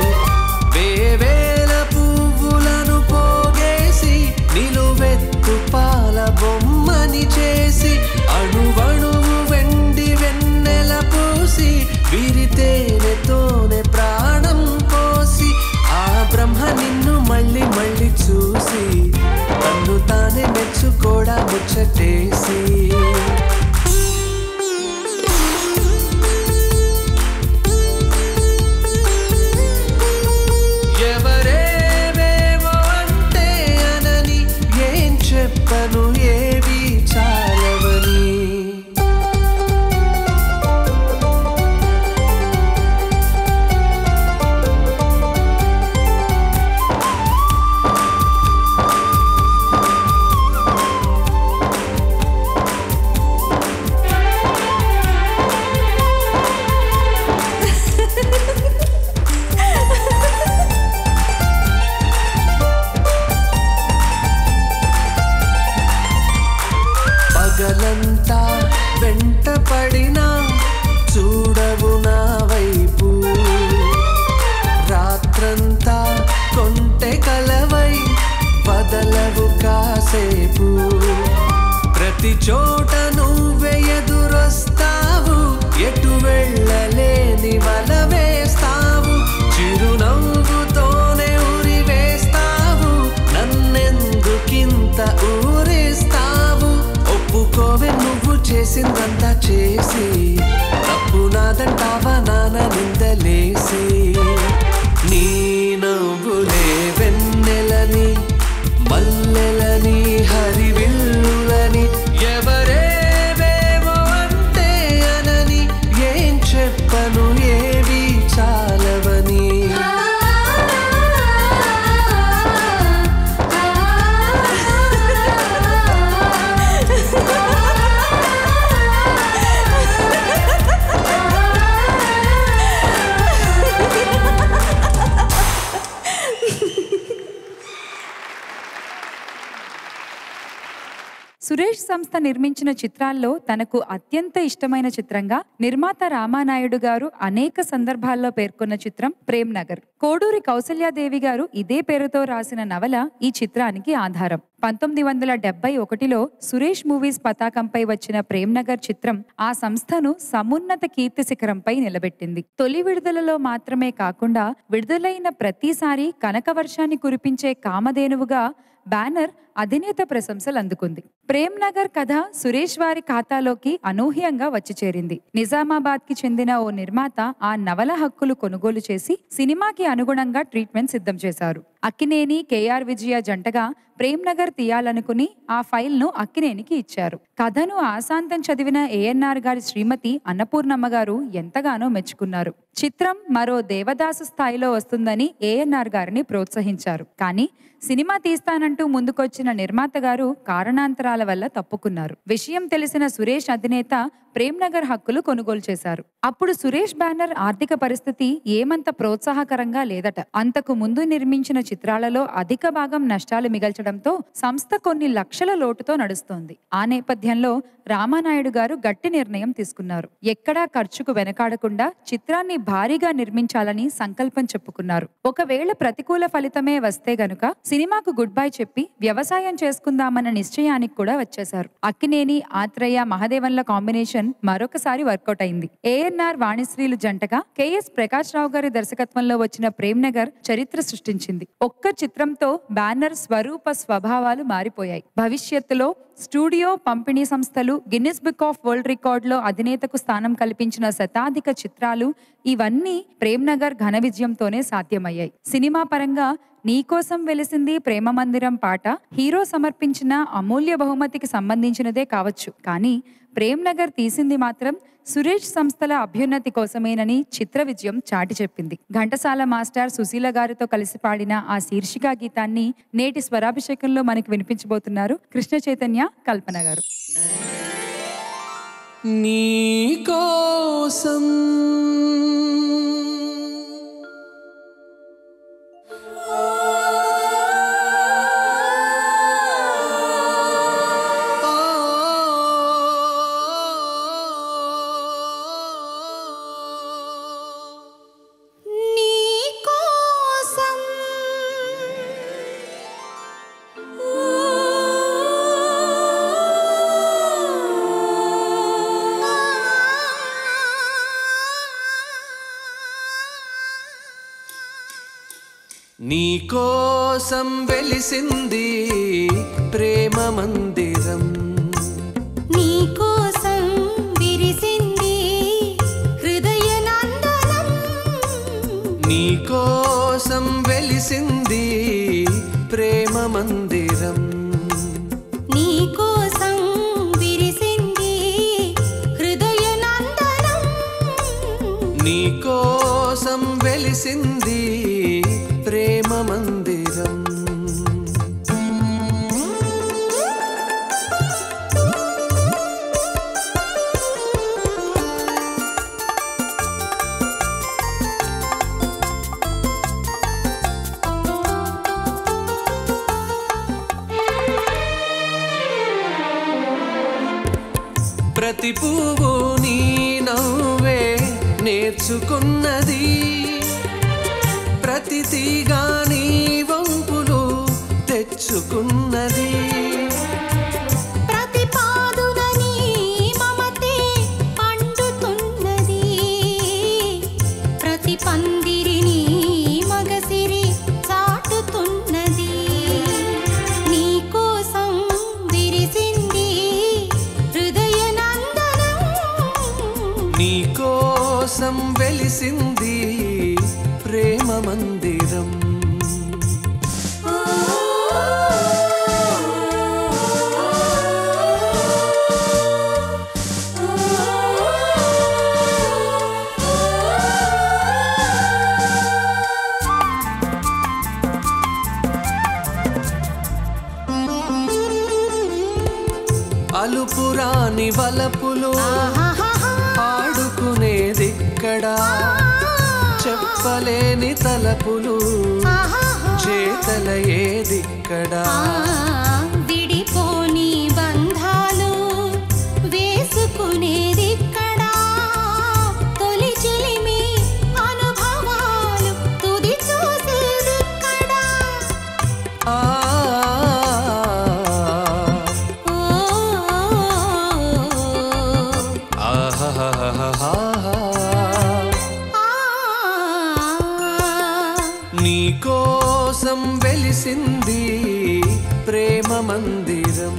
వేవేల పువ్వులను పోగేసి నిలువెత్తు పాల బొమ్మని చేసి అణువణువు వెండి వెన్నెల పూసి విరితేనెతోనే ప్రాణం పోసి ఆ బ్రహ్మ నిన్ను మళ్ళీ మళ్ళీ చూసి తన్ను తానే మెచ్చుకోడా ముచ్చటేసి ఎవరేవేవో అంటే అనని ఏం చెప్పను ఏవి చాలవని పగలంతా వెంట పడినా చూడవు నా వైపు రాత్రంతా కొంటె కలవై వదలవు కాసేపు ప్రతి చోట నువ్వే ఎదురొస్తావు ఎటు వెళ్ళలేని వల వేస్తావు చిరునవ్వుతోనే ఉరి వేస్తావు నన్నెందుకింత ఊరిస్తావు ఒప్పుకోవే నువ్వు చేసిందంతా చేసి తప్పు నాదంటావా నాన్న నిందలేసి నీ నవ్వులే వెన్నెలని మల్లెలని హరివిల్లులని ఎవరేవేవో అంటే అనని ఏం చెప్పను ఏవి చాలవని ఆ సురేష్ సంస్థ నిర్మించిన చిత్రాల్లో తనకు అత్యంత ఇష్టమైన చిత్రంగా నిర్మాత రామానాయుడు గారు అనేక సందర్భాల్లో పేర్కొన్న చిత్రం ప్రేమ్ నగర్ కోడూరి కౌసల్యాదేవి గారు ఇదే పేరుతో రాసిన నవల ఈ చిత్రానికి ఆధారం పంతొమ్మిది వందల డెబ్బై ఒకటిలో సురేష్ మూవీస్ పతాకంపై వచ్చిన ప్రేమ్ నగర్ చిత్రం ఆ సంస్థను సమున్నత కీర్తి శిఖరంపై నిలబెట్టింది తొలి విడుదలలో మాత్రమే కాకుండా విడుదలైన ప్రతిసారి కనకవర్షాన్ని కురిపించే కామధేనువుగా బ్యానర్ అధినేత ప్రశంసలు అందుకుంది ప్రేమ్ నగర్ కథ సురేష్ వారి ఖాతాలోకి అనూహ్యంగా వచ్చి చేరింది నిజామాబాద్ కి చెందిన ఓ నిర్మాత ఆ నవల హక్కులు కొనుగోలు చేసి సినిమాకి అనుగుణంగా ట్రీట్మెంట్ సిద్ధం చేశారు అక్కినేని కేఆర్ విజయ జంటగా ప్రేమ్ నగర్ తీయాలనుకుని ఆ ఫైల్ ను అక్కినేనికి ఇచ్చారు కథను ఆశాంతం చదివిన ఏఎన్ఆర్ గారి శ్రీమతి అన్నపూర్ణమ్మ గారు ఎంతగానో మెచ్చుకున్నారు చిత్రం మరో దేవదాసు స్థాయిలో వస్తుందని ఏఎన్ఆర్ గారిని ప్రోత్సహించారు కానీ సినిమా తీస్తానంటూ ముందుకొచ్చిన నిర్మాత గారు కారణాంతరాల వల్ల తప్పుకున్నారు విషయం తెలిసిన సురేష్ అధినేత ప్రేమ్ నగర్ హక్కులు కొనుగోలు చేశారు అప్పుడు సురేష్ బ్యానర్ ఆర్థిక పరిస్థితి ఏమంత ప్రోత్సాహకరంగా లేదట అంతకు ముందు నిర్మించిన చిత్రాలలో అధిక భాగం నష్టాలు మిగల్చడంతో సంస్థ కొన్ని లక్షల లోటుతో నడుస్తోంది ఆ నేపథ్యంలో రామానాయుడు గారు గట్టి నిర్ణయం తీసుకున్నారు ఎక్కడా ఖర్చుకు వెనకాడకుండా చిత్రాన్ని భారీగా నిర్మించాలని సంకల్పం చెప్పుకున్నారు ఒకవేళ ప్రతికూల ఫలితమే వస్తే గనుక సినిమాకు గుడ్ బై చెప్పి వ్యవసాయం చేసుకుందామన్న నిశ్చయానికి కూడా వచ్చేశారు అక్కినేని ఆత్రేయ మహదేవన్ల కాంబినేషన్ మరొకసారి వర్కౌట్ అయింది ఏఎన్ఆర్ వాణిశ్రీలు జంటగా కెఎస్ ప్రకాష్ రావు గారి దర్శకత్వంలో వచ్చిన ప్రేమ్ నగర్ చరిత్ర సృష్టించింది ఒక్క చిత్రంతో బ్యానర్ స్వరూప స్వభావాలు మారిపోయాయి భవిష్యత్తులో స్టూడియో పంపిణీ సంస్థలు గిన్నిస్ బుక్ ఆఫ్ వరల్డ్ రికార్డులో అధినేతకు స్థానం కల్పించిన శతాధిక చిత్రాలు ఇవన్నీ ప్రేమ్ నగర్ ఘన విజయంతోనే సాధ్యమయ్యాయి సినిమా పరంగా నీకోసం వెలిసింది ప్రేమ మందిరం పాట హీరో సమర్పించిన అమూల్య బహుమతికి సంబంధించినదే కావచ్చు కానీ ప్రేమ్ నగర్ తీసింది మాత్రం సురేష్ సంస్థల అభ్యున్నతి కోసమేనని చిత్ర విజయం చాటి చెప్పింది ఘంటసాల మాస్టర్ సుశీల గారితో కలిసి పాడిన ఆ శీర్షిక గీతాన్ని నేటి స్వరాభిషేకంలో మనకి వినిపించబోతున్నారు కృష్ణ చైతన్య కల్పన గారు నీకోసం నీ కోసం నీకోసం వెలిసింది ప్రేమ మందిరం నీ కోసం విరిసింది హృదయ నందనం నీకోసం వెలిసింది ప్రేమ మందిరం నీ కోసం విరిసింది హృదయ నందనం నీకోసం వెలిసింది ప్రేమ మందిరం ప్రతి పువ్వు నీ నవ్వే నేర్చుకున్నది ప్రతి తీగ నీ వంపులు తెచ్చుకున్నది ప్రతి పాదున నీ మమతే పండుతున్నది ప్రతి పందిరిని మగసిరి చాటుతున్నది నీ కోసం విరిసింది హృదయ నందనం నీకోసం వెలిసింది ప్రేమ మందిరం అలుపురాని వలపులు ఆడుకునేదిక్కడ చెప్పలేని తలపులు చేతల ఏదిక్కడ విడిపోని బంధాలు వెలిసింది ప్రేమ మందిరం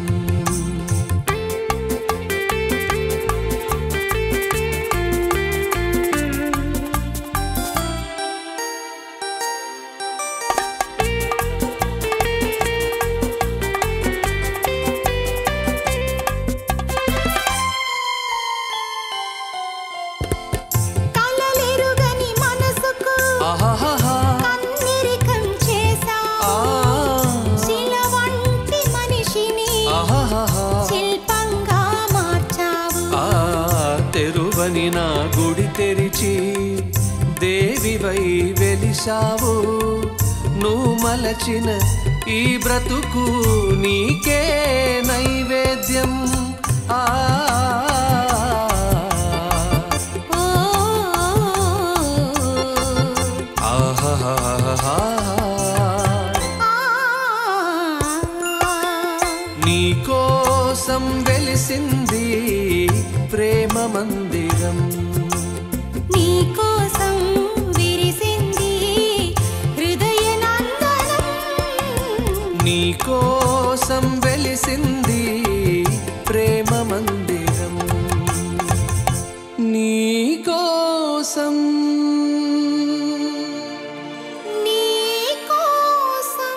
కలలెరుగని మనసుకు ఆహాహాహా. కన్నెరికం చేసా ఆ, శిల వంటి మనిషిని ఆహాహాహా. శిల్పంగా మార్చావు ఆ తెరువని నా గుడి తెరిచి దేవివై వెలిసావు నువ్వు మలచిన ఈ బ్రతుకు నీకే నైవేద్యం ఆ ఓ ఆహాహాహా. నీ కోసం వెలిసింది ప్రేమ మందిరం నీ కోసం విరిసింది హృదయ నందనం నీ కోసం వెలిసింది ప్రేమ మందిరం నీ కోసం నీ కోసం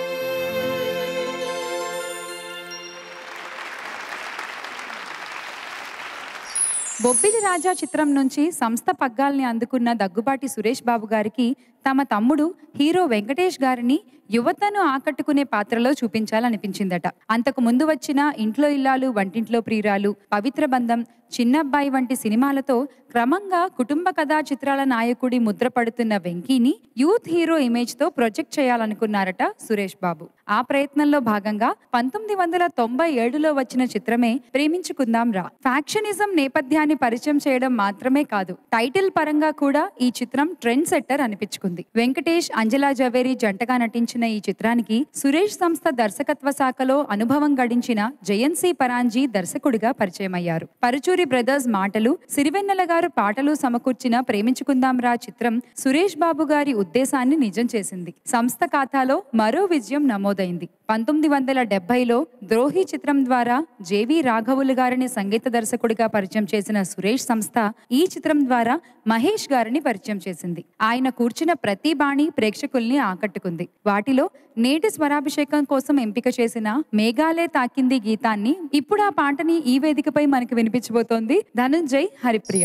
బొబ్బిలి రాజా చిత్రం నుంచి సంస్థ పగ్గాల్ని అందుకున్న దగ్గుబాటి సురేష్ బాబు గారికి తమ తమ్ముడు హీరో వెంకటేష్ గారిని యువతను ఆకట్టుకునే పాత్రలో చూపించాలనిపించిందట అంతకు ముందు వచ్చిన ఇంట్లో ఇల్లాలు వంటింట్లో ప్రియురాలు పవిత్ర బంధం చిన్నబ్బాయి వంటి సినిమాలతో క్రమంగా కుటుంబ కథా చిత్రాల నాయకుడి ముద్ర పడుతున్న వెంకీని యూత్ హీరో ఇమేజ్ తో ప్రొజెక్ట్ చేయాలనుకున్నారట సురేష్ బాబు ఆ ప్రయత్నంలో భాగంగా పంతొమ్మిది వందల తొంభై ఏడులో వచ్చిన చిత్రమే ప్రేమించుకుందాం రా ఫ్యాక్షనిజం నేపథ్యాన్ని పరిచయం చేయడం మాత్రమే కాదు టైటిల్ పరంగా కూడా ఈ చిత్రం ట్రెండ్ సెట్టర్ అనిపించుకుంది వెంకటేష్ అంజలా జవేరి జంటగా నటించిన ఈ చిత్రానికి సురేష్ సంస్థ దర్శకత్వ శాఖలో అనుభవం గడించిన జయన్సీ పరాంజీ దర్శకుడిగా పరిచయమయ్యారు పరుచూరి బ్రదర్స్ మాటలు సిరివెన్నెల గారు పాటలు సమకూర్చిన ప్రేమించుకుందాం రా చిత్రం సురేష్ బాబు గారి ఉద్దేశాన్ని నిజం చేసింది సంస్థ ఖాతాలో మరో విజయం నమోదైంది పంతొమ్మిది వందల డెబ్బైలో ద్రోహి చిత్రం ద్వారా జేవి రాఘవులు గారిని సంగీత దర్శకుడిగా పరిచయం చేసిన సురేష్ సంస్థ ఈ చిత్రం ద్వారా మహేష్ గారిని పరిచయం చేసింది ఆయన కూర్చున్న ప్రతి బాణి ప్రేక్షకుల్ని ఆకట్టుకుంది వాటిలో నేటి స్వరాభిషేకం కోసం ఎంపిక చేసిన మేఘాలే తాకింది గీతాన్ని ఇప్పుడు ఆ పాటని ఈ వేదికపై మనకి వినిపించబోతోంది ధనుంజయ్ హరిప్రియ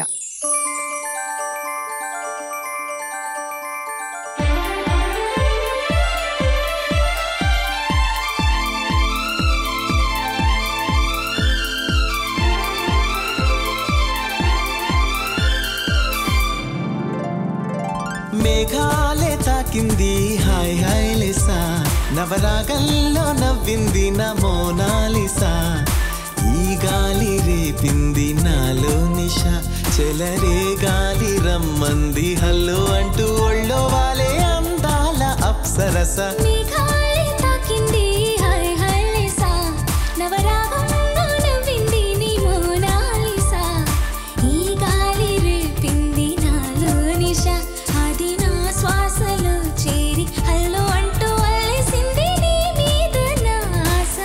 మేఘాలే తాకింది హాయ్ హాయ్ లిసా నవరాగంలో నవ్వింది నా మోనాలిసా ఈ గాలి రేపింది నాలో నిష చెలరే గాలి రమ్మంది హల్లో అంటూ ఒళ్ళో వాలే అందాల అప్సరస మేఘాలే తాకింది హై హై లిసా నవరాగంలో నవ్వింది నీ మోనాలిసా ఈ గాలి రేపింది నాలో నిష అది నా శ్వాసలో చేరి హల్లో అంటూ అల్లేసింది నీ మీద నా ఆశ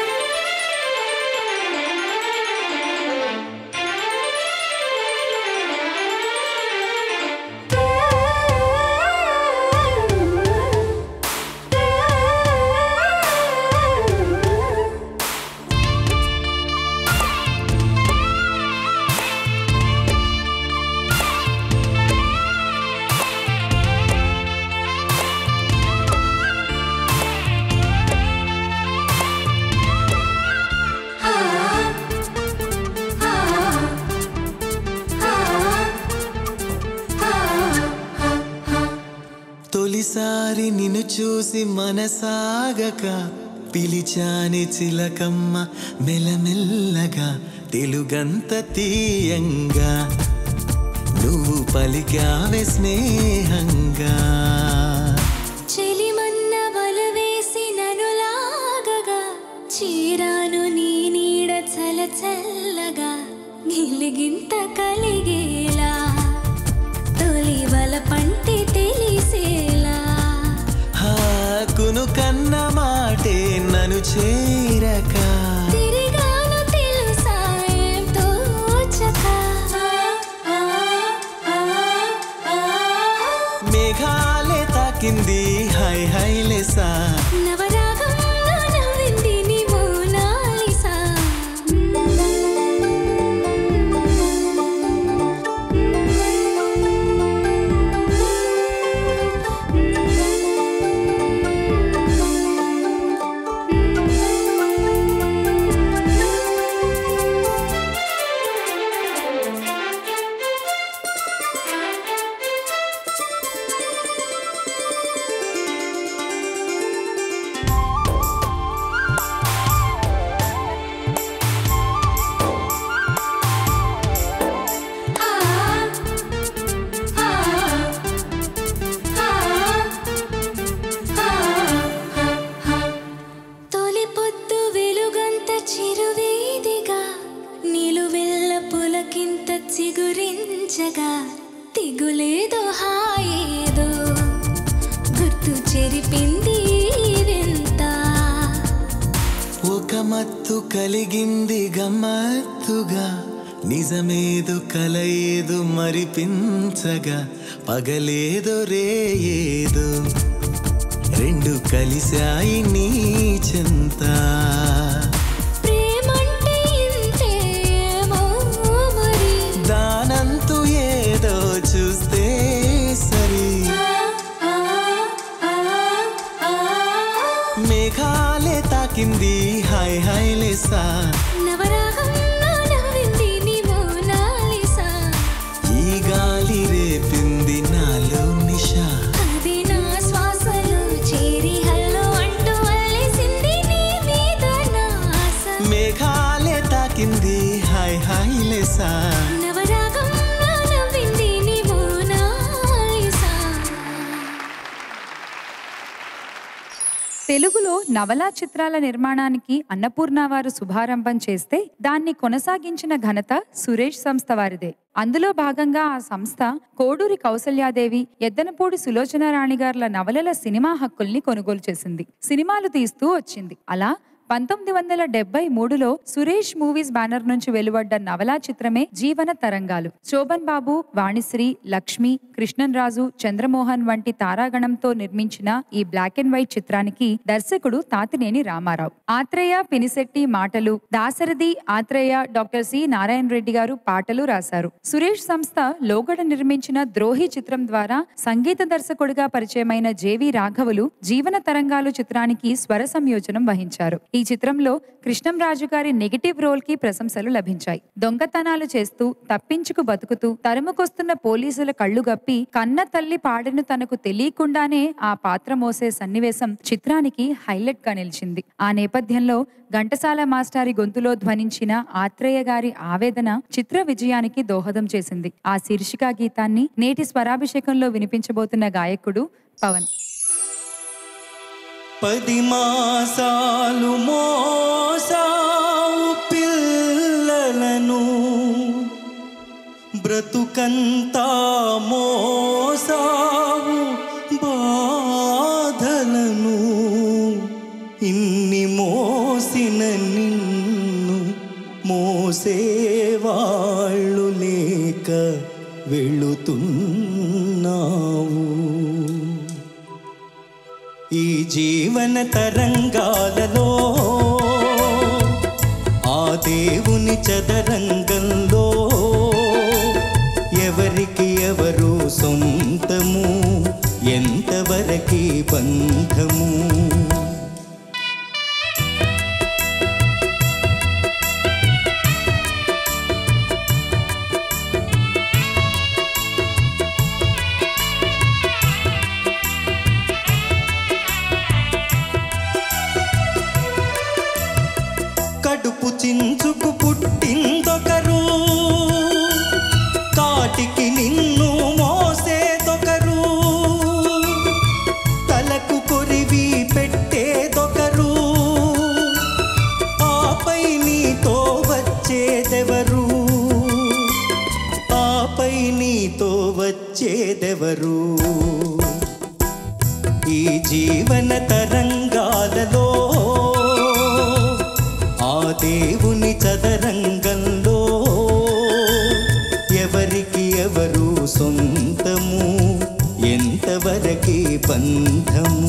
తొలిసారి నిన్ను చూసి మనసాగక పిలిచాని చిలకమ్మ మెల్లమెల్లగా తెలుగంత తీయంగా నువ్వు పలికావే స్నేహంగా చెలిమన్న వల వేసి నన్ను లాగగా చీరాను నీ నీడ చల చల్లగా గిలిగింత కలిగేలా తొలి వల పంటి తెలిసేలా హా కును కన్న మాటే నన్ను చేరక తిరిగాను తెలుసా ఏం తోచక మేఘాలే తాకింది హై హై లేసా నవరాగంలో నవ్వింది నీ మోనాలిసా ఆ ఆ ఆ తొలి పొద్దు వెలుగంత చిరువేదిగా నిలువెల్ల పులకింత చిగురించగా తిగులేదో హాయేదో గుర్తు చెరిపింది వింత ఒక మత్తు కలిగింది గమ్మత్తుగా నిజమేదు కలయేదు మరిపించగా పగలేదో రేయేదో రెండు కలిశాయి నీ చెంత ప్రేమంటే ఇంతేమో మరి దానంతు ఏదో చూస్తే సరి ఆ ఆ ఆ మేఘాలే తాకింది హాయ్ హాయ్ లేసా నవరాగంలో నవ్వింది నీ మోనాలిసా ఈ గాలి రేపింది నాలో నిషా అది నా శ్వాసలో చేరి హల్లో అంటూ అల్లేసింది నీ మీద నా ఆశ మేఘాలే తాకింది హాయ్ హాయ్ లేసా నవరాగంలో నవ్వింది నీ మోనాలిసా తెలుగులో నవలా చిత్రాల నిర్మాణానికి అన్నపూర్ణ వారు శుభారంభం చేస్తే దాన్ని కొనసాగించిన ఘనత సురేష్ సంస్థ వారిదే అందులో భాగంగా ఆ సంస్థ కోడూరి కౌసల్యాదేవి ఎద్దనపూడి సులోచన రాణి గార్ల నవలల సినిమా హక్కుల్ని కొనుగోలు చేసింది సినిమాలు తీస్తూ వచ్చింది అలా పంతొమ్మిది వందల డెబ్బై మూడులో సురేష్ మూవీస్ బ్యానర్ నుంచి వెలువడ్డ నవలా చిత్రమే జీవన తరంగాలు శోభన్ బాబు వాణిశ్రీ లక్ష్మి కృష్ణన్ రాజు చంద్రమోహన్ వంటి తారాగణంతో నిర్మించిన ఈ బ్లాక్ అండ్ వైట్ చిత్రానికి దర్శకుడు తాతినేని రామారావు ఆత్రేయ పినిశెట్టి మాటలు దాసరథి ఆత్రేయ డాక్టర్ సి నారాయణ రెడ్డి గారు పాటలు రాశారు సురేష్ సంస్థ లోగడ నిర్మించిన ద్రోహి చిత్రం ద్వారా సంగీత దర్శకుడిగా పరిచయమైన జేవి రాఘవులు జీవన తరంగాలు చిత్రానికి స్వర సంయోజనం వహించారు ఈ చిత్రంలో కృష్ణంరాజు గారి నెగిటివ్ రోల్ కి ప్రశంసలు లభించాయి దొంగతనాలు చేస్తూ తప్పించుకు బతుకుతూ తరుముకొస్తున్న పోలీసుల కళ్ళు గప్పి కన్న తల్లి పాడిన తనకు తెలియకుండానే ఆ పాత్ర మోసే సన్నివేశం చిత్రానికి హైలైట్ గా నిలిచింది ఆ నేపథ్యంలో ఘంటసాల మాస్టారి గొంతులో ధ్వనించిన ఆత్రేయ గారి ఆవేదన చిత్ర విజయానికి దోహదం చేసింది ఆ శీర్షికా గీతాన్ని నేటి స్వరాభిషేకంలో వినిపించబోతున్న గాయకుడు పవన్ పది మాసాలు మోసావు పిల్లలను బ్రతుకంతా మోసావు బాధలను ఇన్ని మోసిన నిన్ను మోసేవాళ్ళు లేక వెళుతున్నావు ఈ జీవన తరంగాలలో ఆ దేవుని చదరంగంలో ఎవరికి ఎవరు సొంతము ఎంతవరకి బంధము కడుపు చించుకు పుట్టిందొకరు కాటికి నిన్ను మోసేదొకరు తలకు కొరివి పెట్టేదొకరు ఆపై నీతో వచ్చేదెవరు ఆపై నీతో వచ్చేదెవరు ఈ జీవన తరంగాలలో ఆ దేవుని చదరంగంలో ఎవరికి ఎవరు సొంతము ఎంతవరకే బంధము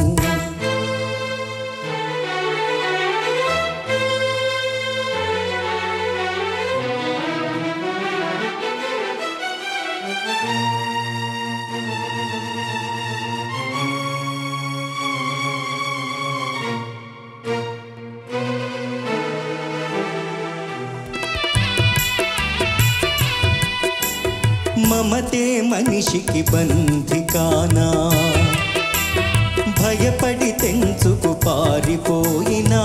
మమతే మనిషికి బంధికానా భయపడి తెంచుకు పారిపోయినా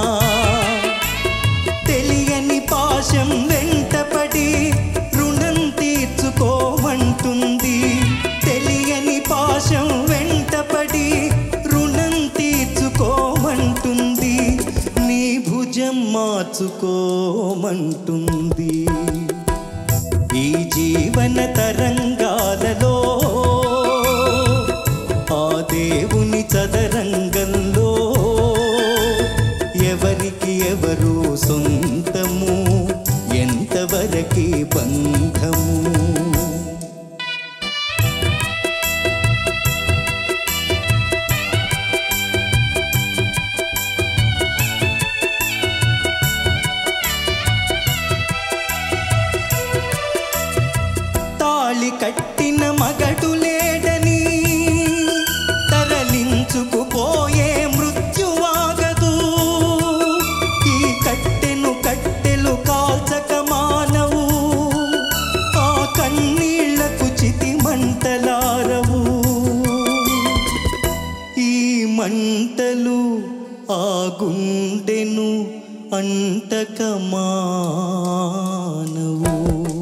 తెలియని పాశం వెంటపడి రుణం తీర్చుకోమంటుంది తెలియని పాశం వెంటపడి రుణం తీర్చుకోమంటుంది నీ భుజం మార్చుకోమంటుంది ఈ జీవన తరంగాలలో ఆ దేవుని చదరంగంలో ఎవరికి ఎవరు సొంతము ఎంతవరకే బంధము తాళి కట్టిన మగడు లేడని తరలించుకుపోయే మృత్యువాగదు ఈ కట్టెను కట్టెలు కాల్చక మానవు ఆ కన్నీళ్లకు చితి మంటలారవు ఈ మంటలు ఆ గుండెను అంటక మానవు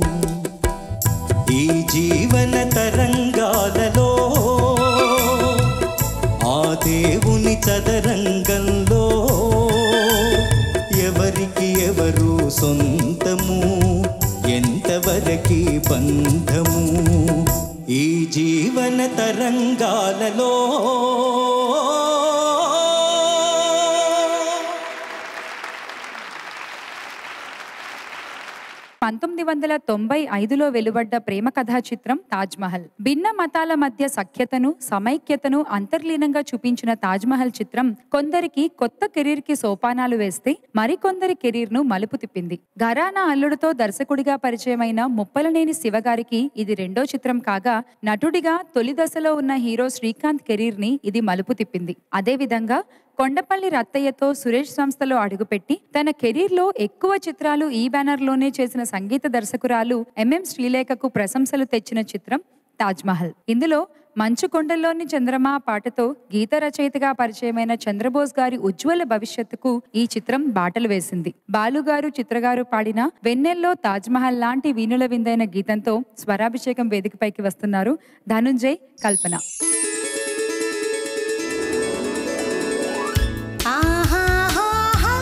ఈ జీవన తరంగాలలో ఆ దేవుని చదరంగంలో ఎవరికి ఎవరు సొంతము ఎంతవరకి బంధము ఈ జీవన తరంగాలలో పంతొమ్మిది వందల తొంభై ఐదులో వెలువడ్డ ప్రేమ కథా చిత్రం తాజ్ మహల్ భిన్న మతాల మధ్య సఖ్యతను సమైక్యతను అంతర్లీనంగా చూపించిన తాజ్ మహల్ చిత్రం కొందరికి కొత్త కెరీర్ కి సోపానాలు వేస్తే మరికొందరి కెరీర్ ను మలుపు తిప్పింది ఘరానా అల్లుడితో దర్శకుడిగా పరిచయమైన ముప్పలనేని శివగారికి ఇది రెండో చిత్రం కాగా నటుడిగా తొలి దశలో ఉన్న హీరో శ్రీకాంత్ కెరీర్ ని ఇది మలుపు తిప్పింది అదే విధంగా కొండపల్లి రత్తయ్యతో సురేష్ సంస్థలో అడుగుపెట్టి తన కెరీర్లో ఎక్కువ చిత్రాలు ఈ బ్యానర్లోనే చేసిన సంగీత దర్శకురాలు ఎంఎం శ్రీలేఖకు ప్రశంసలు తెచ్చిన చిత్రం తాజ్ మహల్ ఇందులో మంచు కొండల్లోని చంద్రమా పాటతో గీత రచయితగా పరిచయమైన చంద్రబోస్ గారి ఉజ్వల భవిష్యత్తుకు ఈ చిత్రం బాటలు వేసింది బాలుగారు చిత్రగారు పాడిన వెన్నెల్లో తాజ్ మహల్ లాంటి వీణుల విందైన గీతంతో స్వరాభిషేకం వేదికపైకి వస్తున్నారు ధనుంజయ్ కల్పన ఆహాహాహా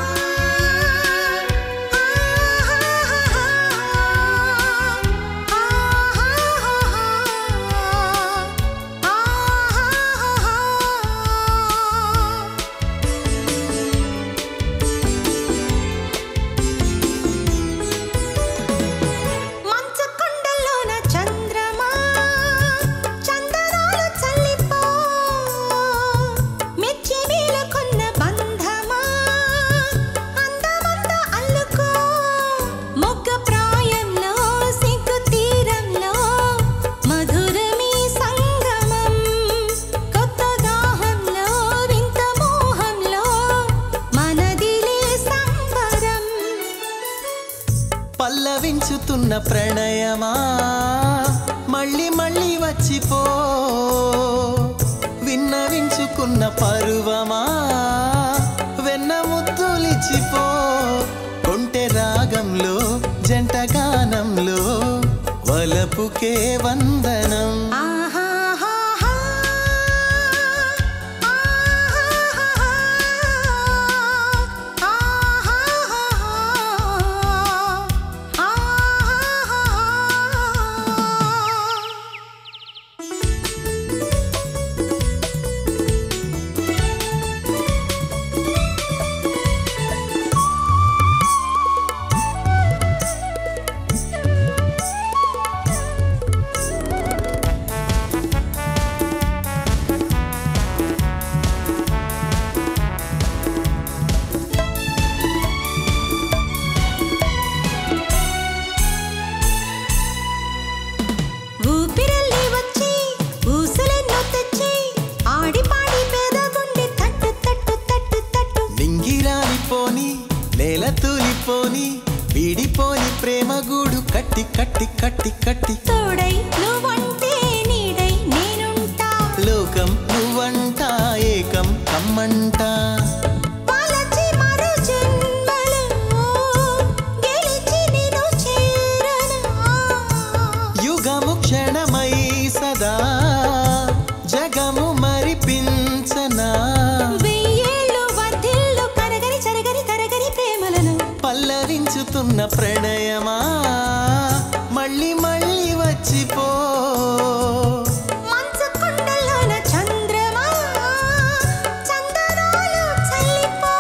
మంచు కొండల్లోన చంద్రమా చందనాలు చల్లిపో మెచ్చి మేలుకొన్న బంధమా అందమంతా అల్లుకో మొగ్గ ప్రాయంలో సిగ్గు తీరంలో మధురమీ సంగమం కొత్త దాహంలో వింత మోహంలో మనదిలే సంబరం పల్లవించుతున్న ప్రణయమా మళ్ళీ మళ్ళీ వచ్చిపో విన్నవించుకున్న పరువమా వెన్న ముద్దులిచిపో కొంటె రాగంలో జంట గానంలో వలపుకే వందనం ఆహాహాహా ఆహాహాహా విడిపోని ప్రేమ గూడు కట్టి కట్టి కట్టి కట్టి తోడై నువ్వంటే నీడై నేనుంటా లోకం నువ్వంట ఏకం కమ్మంట పాలచి మరు జన్మలో గెలిచి నిన్ను చేరనా యుగము క్షణమై సదా జగము మరిపించనా వెయ్యేళ్ళు వర్ధిల్లు కరగని చరగని తరగని ప్రేమలను పల్లవించుతున్న ప్రణయమా మళ్ళీ మళ్ళీ వచ్చిపో మంచు కొండల్లోన చంద్రమా చందనాలు చల్లిపో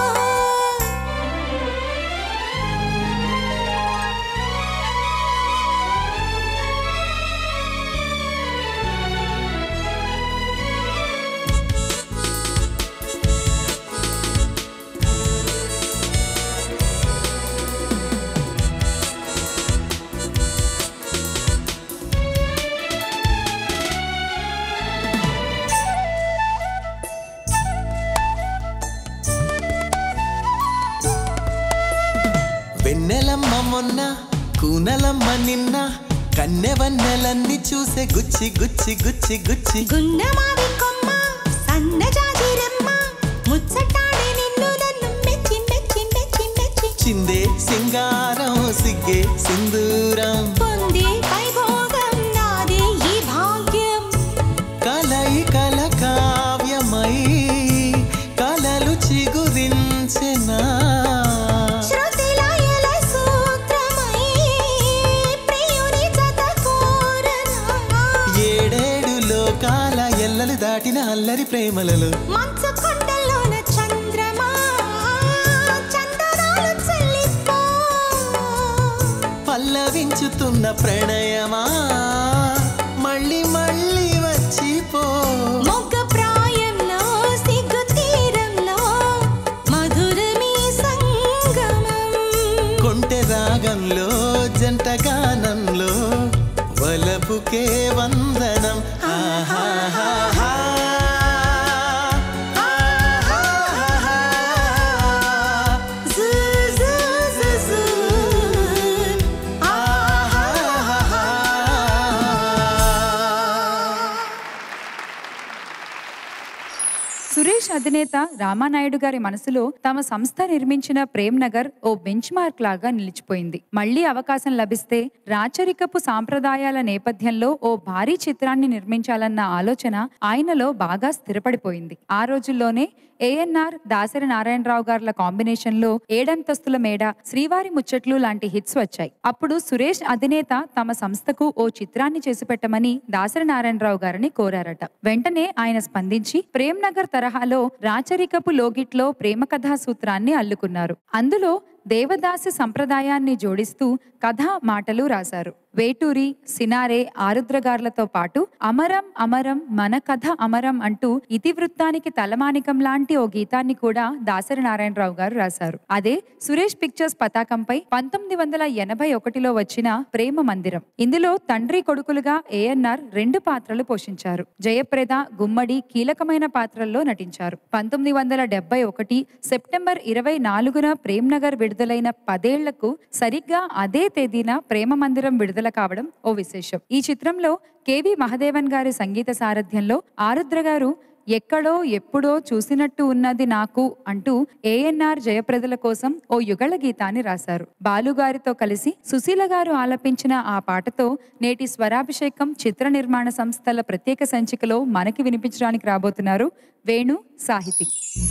వెన్నెలమ్మ మొన్న కూనలమ్మ నిన్న కన్నెవన్నెలన్నీ చూసే గుచ్చి గుచ్చి గుచ్చి గుచ్చి గున్నమావి కొమ్మ సన్నజాజిరమ్మ ముచ్చటాడే నిన్ను నన్ను మెచ్చి మెచ్చి మెచ్చి మెచ్చి చిందే సింగారం సిగ్గే సింధూరం పొందే వైభోగం నాదే ఈ భాగ్యం కలయి కల కావ్యమై కలలు చిగురించెనా శృతిలయల సూత్రమై ప్రియుని జత కోరనా ఏడేడు లోకాల ఎల్లలు దాటిన అల్లరి ప్రేమలలో మంచు కొండల్లోన చంద్రమా చందనాలు చల్లిపో పల్లవించుతున్న ప్రణయమా మళ్ళీ మళ్ళీ వచ్చిపో మొగ్గ ప్రాయంలో సిగ్గు తీరంలో మధురమీ సంగమం కొంటె రాగంలో జంట గానంలో వలపుకే వందనం ఆహాహాహా. ఆహాహాహా. జూ జూ జూ జూ సురేష్ అధినేత రామానాయుడు గారి మనసులో తమ సంస్థ నిర్మించిన ప్రేమ్ నగర్ ఓ బెంచ్ మార్క్ లాగా నిలిచిపోయింది మళ్లీ అవకాశం లభిస్తే రాచరికపు సాంప్రదాయాల నేపథ్యంలో ఓ భారీ చిత్రాన్ని నిర్మించాలన్న ఆలోచన ఆయనలో బాగా స్థిరపడిపోయింది ఆ రోజుల్లోనే ఏఎన్ఆర్ దాసరి నారాయణరావు గారుల కాంబినేషన్ లో ఏడంతస్తుల మేడ శ్రీవారి ముచ్చట్లు లాంటి హిట్స్ వచ్చాయి అప్పుడు సురేష్ అధినేత తమ సంస్థకు ఓ చిత్రాన్ని చేసి పెట్టమని దాసరి నారాయణరావు గారిని కోరారట వెంటనే ఆయన స్పందించి ప్రేమ్ నగర్ తరహాలో రాచరికపు లోగిట్లో ప్రేమ కథా సూత్రాన్ని అల్లుకున్నారు అందులో దేవదాసి సంప్రదాయాన్ని జోడిస్తూ కథా మాటలు రాశారు వేటూరి సినారే ఆరుద్రగార్లతో పాటు అమరం అమరం మన కథ అమరం అంటూ ఇతివృత్తానికి తలమానికం లాంటి ఓ గీతాన్ని కూడా దాసరి నారాయణరావు గారు రాశారు అదే సురేష్ పిక్చర్స్ పతాకంపై పంతొమ్మిది వందల ఎనభై ఒకటిలో వచ్చిన ప్రేమ మందిరం ఇందులో తండ్రి కొడుకులుగా ఏఎన్ఆర్ రెండు పాత్రలు పోషించారు జయప్రద గుమ్మడి కీలకమైన పాత్రల్లో నటించారు పంతొమ్మిది వందల డెబ్బై ఒకటి సెప్టెంబర్ ఇరవై నాలుగున ప్రేమ్ నగర్ విడుదలైన పదేళ్లకు సరిగ్గా అదే తేదీన ప్రేమ మందిరం విడుదల కావడం ఓ విశేషం ఈ చిత్రంలో కెవి మహదేవన్ గారి సంగీత సారథ్యంలో ఆరుద్ర గారు ఎక్కడో ఎప్పుడో చూసినట్టు ఉన్నది నాకు అంటూ ఏఎన్ఆర్ జయప్రదల కోసం ఓ యుగళ గీతాన్ని రాశారు బాలుగారితో కలిసి సుశీల గారు ఆలపించిన ఆ పాటతో నేటి స్వరాభిషేకం చిత్ర నిర్మాణ సంస్థల ప్రత్యేక సంచికలో మనకి వినిపించడానికి రాబోతున్నారు వేణు సాహితి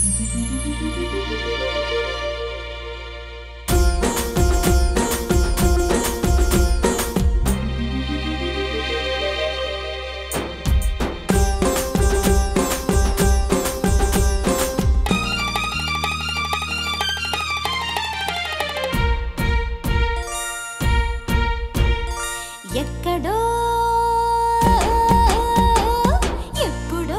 ఎక్కడో ఎప్పుడో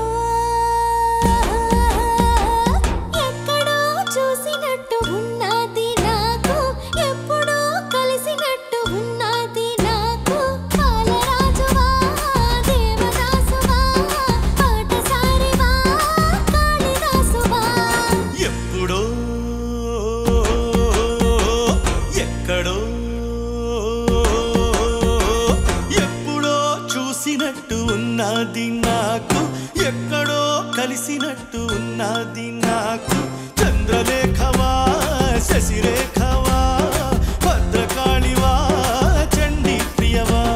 ఎక్కడో చూసినట్టు ఉన్నది నాకు ఎప్పుడో కలిసినట్టు ఉన్నది నాకు కాలరాజువా దేవదాసువా పాటసారివా కాళిదాసువా ఎప్పుడో ఎక్కడో ఉన్నది నాకు ఎక్కడో కలిసినట్టు ఉన్నది నాకు చంద్రలేఖవా శశిరేఖవా భద్రకాళివా చండీ ప్రియవా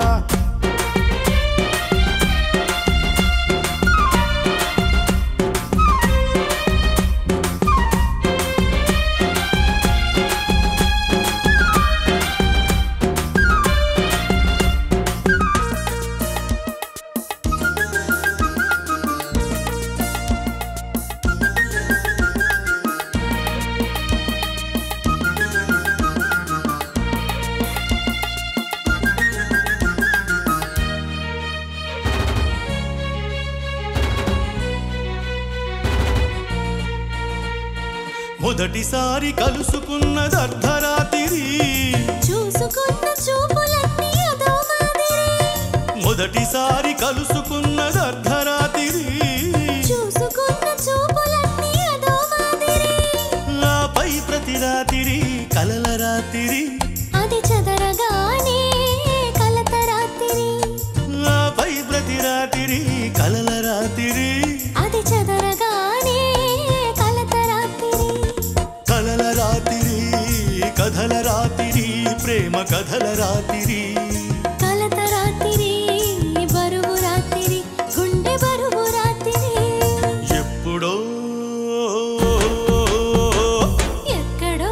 మొదటిసారి కలుసుకున్నది అర్ధరాత్రి చూసుకున్న చూపులన్నీ అదో మాదిరి మొదటిసారి కలుసుకున్నది అర్ధరాత్రి చూసుకున్న చూపులన్నీ అదో మాదిరి ఆపై ప్రతి రాత్రి కలల రాత్రి అది చదరగానే కలత రాత్రి ఆపై ప్రతి రాత్రి కలల రాత్రి అది చదరగానే కలత రాత్రి కలల రాత్రి కథల రాత్రి ప్రేమ కథల రాత్రి కలత రాత్రి బరువు రాత్రి గుండె బరువు రాత్రి ఎప్పుడో ఎక్కడో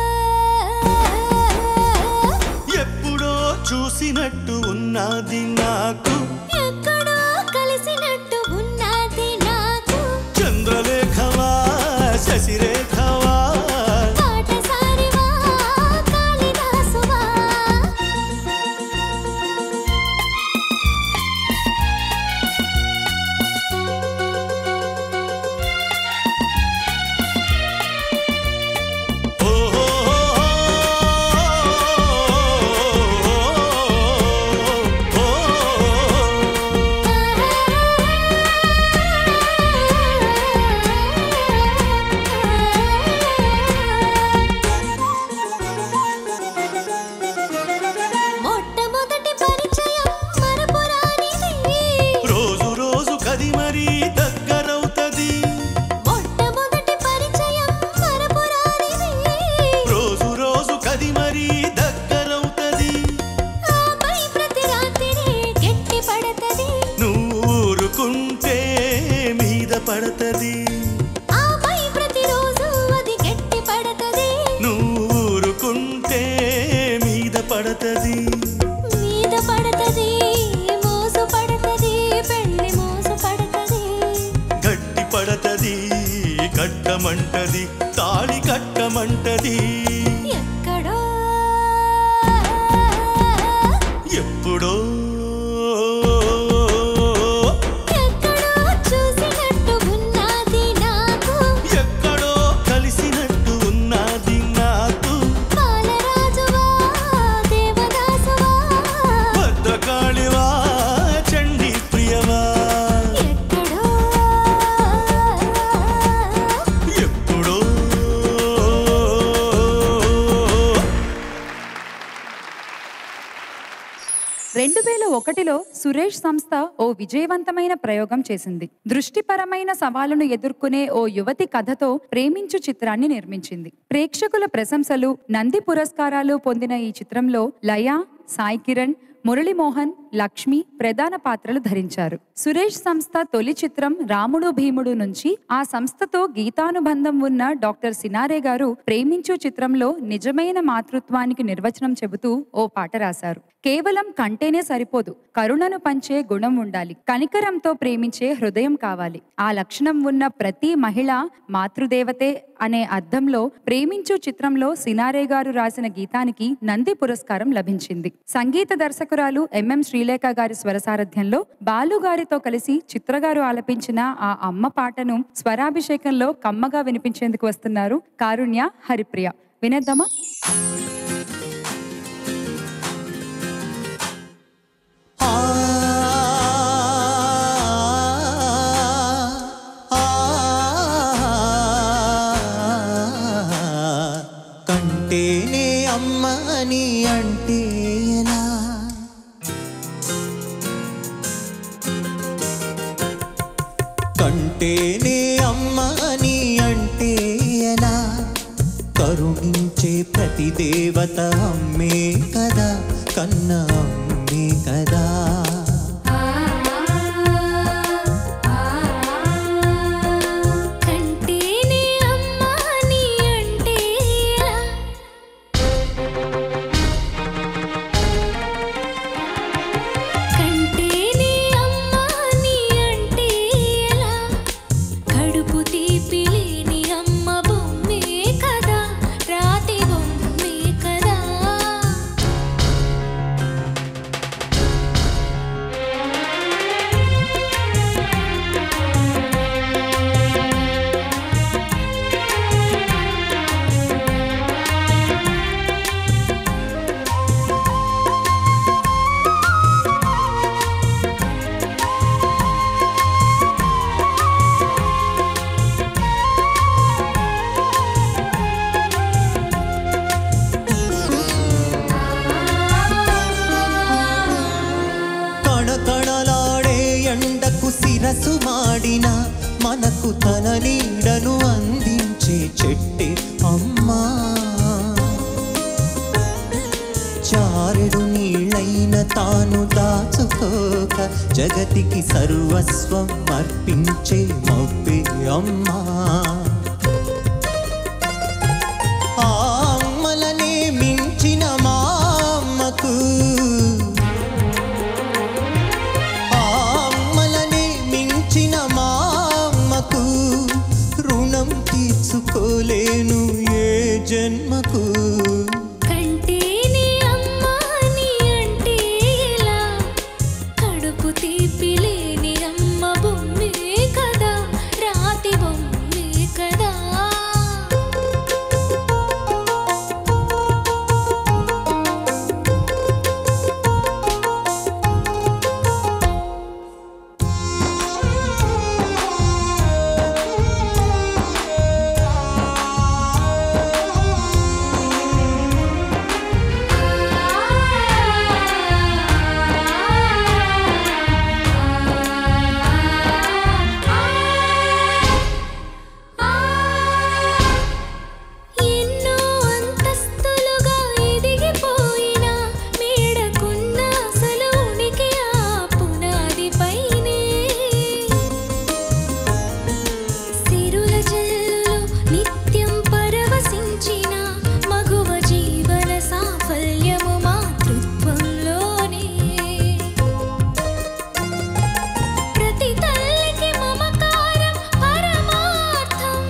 ఎప్పుడో చూసినట్టు ఉన్నది నాకు ఎక్కడో కలిసినట్టు ఉన్నది నాకు చంద్రలేఖవా శశిరేఖవా పాటసారివా కాళిదాసువా మొట్టమొదటి పరిచయం మరపురానిది రోజు రోజు కది మరీ దగ్గరవుతది మొట్టమొదటి పరిచయం మరపురానిది రోజు రోజు కది మరీ దగ్గరవుతది ఆపై ప్రతి రాత్రి గట్టి పడతది నువ్వు ఊరుకుంటే మీద పడతది ఆపై ప్రతిరోజు అది గట్టి పడతది నువ్వు ఊరుకుంటే మీద పడతది మీద పడతది మోసు పడతది పెళ్లి మోసు పడతది గట్టి పడతది కట్టమంటది తాళి కట్టమంటది ఎక్కడో ఎప్పుడో ఎక్కడో చూసినట్టు ఉన్నది నాకు ఎక్కడో కలిసినట్టు ఉన్నది నాకు బాలరాజువా దేవదాసువా భద్రకాళివా చండీ ప్రియవా ఎక్కడో ఎప్పుడో రెండు వేల ఒకటిలో సురేష్ సంస్థ ఓ విజయవంతమైన ప్రయోగం చేసింది దృష్టిపరమైన సవాలును ఎదుర్కొనే ఓ యువతి కథతో ప్రేమించు చిత్రాన్ని నిర్మించింది ప్రేక్షకుల ప్రశంసలు నంది పురస్కారాలు పొందిన ఈ చిత్రంలో లయ సాయి కిరణ్ మురళీమోహన్ లక్ష్మి ప్రధాన పాత్రలు ధరించారు సురేష్ సంస్థ తొలి చిత్రం రాముడు భీముడు నుంచి ఆ సంస్థతో గీతానుబంధం ఉన్న డాక్టర్ సినారే గారు ప్రేమించు చిత్రంలో నిజమైన మాతృత్వానికి నిర్వచనం చెబుతూ ఓ పాట రాశారు కేవలం కంటేనే సరిపోదు కరుణను పంచే గుణం ఉండాలి కనికరంతో ప్రేమించే హృదయం కావాలి ఆ లక్షణం ఉన్న ప్రతి మహిళ మాతృదేవతే అనే అర్థంలో ప్రేమించు చిత్రంలో సినారే గారు రాసిన గీతానికి నంది పురస్కారం లభించింది సంగీత దర్శకురాలు ఎంఎం శ్రీలేఖ గారి స్వరసారథ్యంలో బాలు గారితో కలిసి చిత్రగారు ఆలపించిన ఆ అమ్మ పాటను స్వరాభిషేకంలో కమ్మగా వినిపించేందుకు వస్తున్నారు కారుణ్య హరిప్రియ వినేద్దామా ఆ ఆ కంటేనే అమ్మ అని అంటే ఎలా దేవత అమ్మే కదా కన్న అమ్మే కదా కంటేనే అమ్మా నీ అంటే ఎలా కంటేనే అమ్మా నీ అంటే ఎలా కడుపు తీపి లేని అమ్మ బొమ్మే కదా రాతి బొమ్మే కదా కణకణలాడే ఎండకు శిరసు మాడిన మనకు తన నీడను అందించే చెట్టే అమ్మా చారెడు నీళ్ళైన తాను దాచుకోక జగతికి సర్వస్వం అర్పించే మబ్బే అమ్మా ఆ అమ్మలనే మించిన మా అమ్మకు ఆ అమ్మలనే మించిన మా అమ్మకు రుణం తీర్చుకోలేను ఏ జన్మకు కంటేనే అమ్మా నీ అంటే ఎలా కడుపు తీపి లేని అమ్మ బొమ్మే కదా రాతి బొమ్మే కదా ఎన్నో అంతస్తులుగా ఎదిగిపోయిన మేడకున్న అసలు ఉనికి ఆ పునాదిపైనే సిరుల జల్లులో నిత్యం పరవశించిన మగువ జీవన సాఫల్యము మాతృత్వంలోనే ప్రతి తల్లికి మమకారం పరమార్థం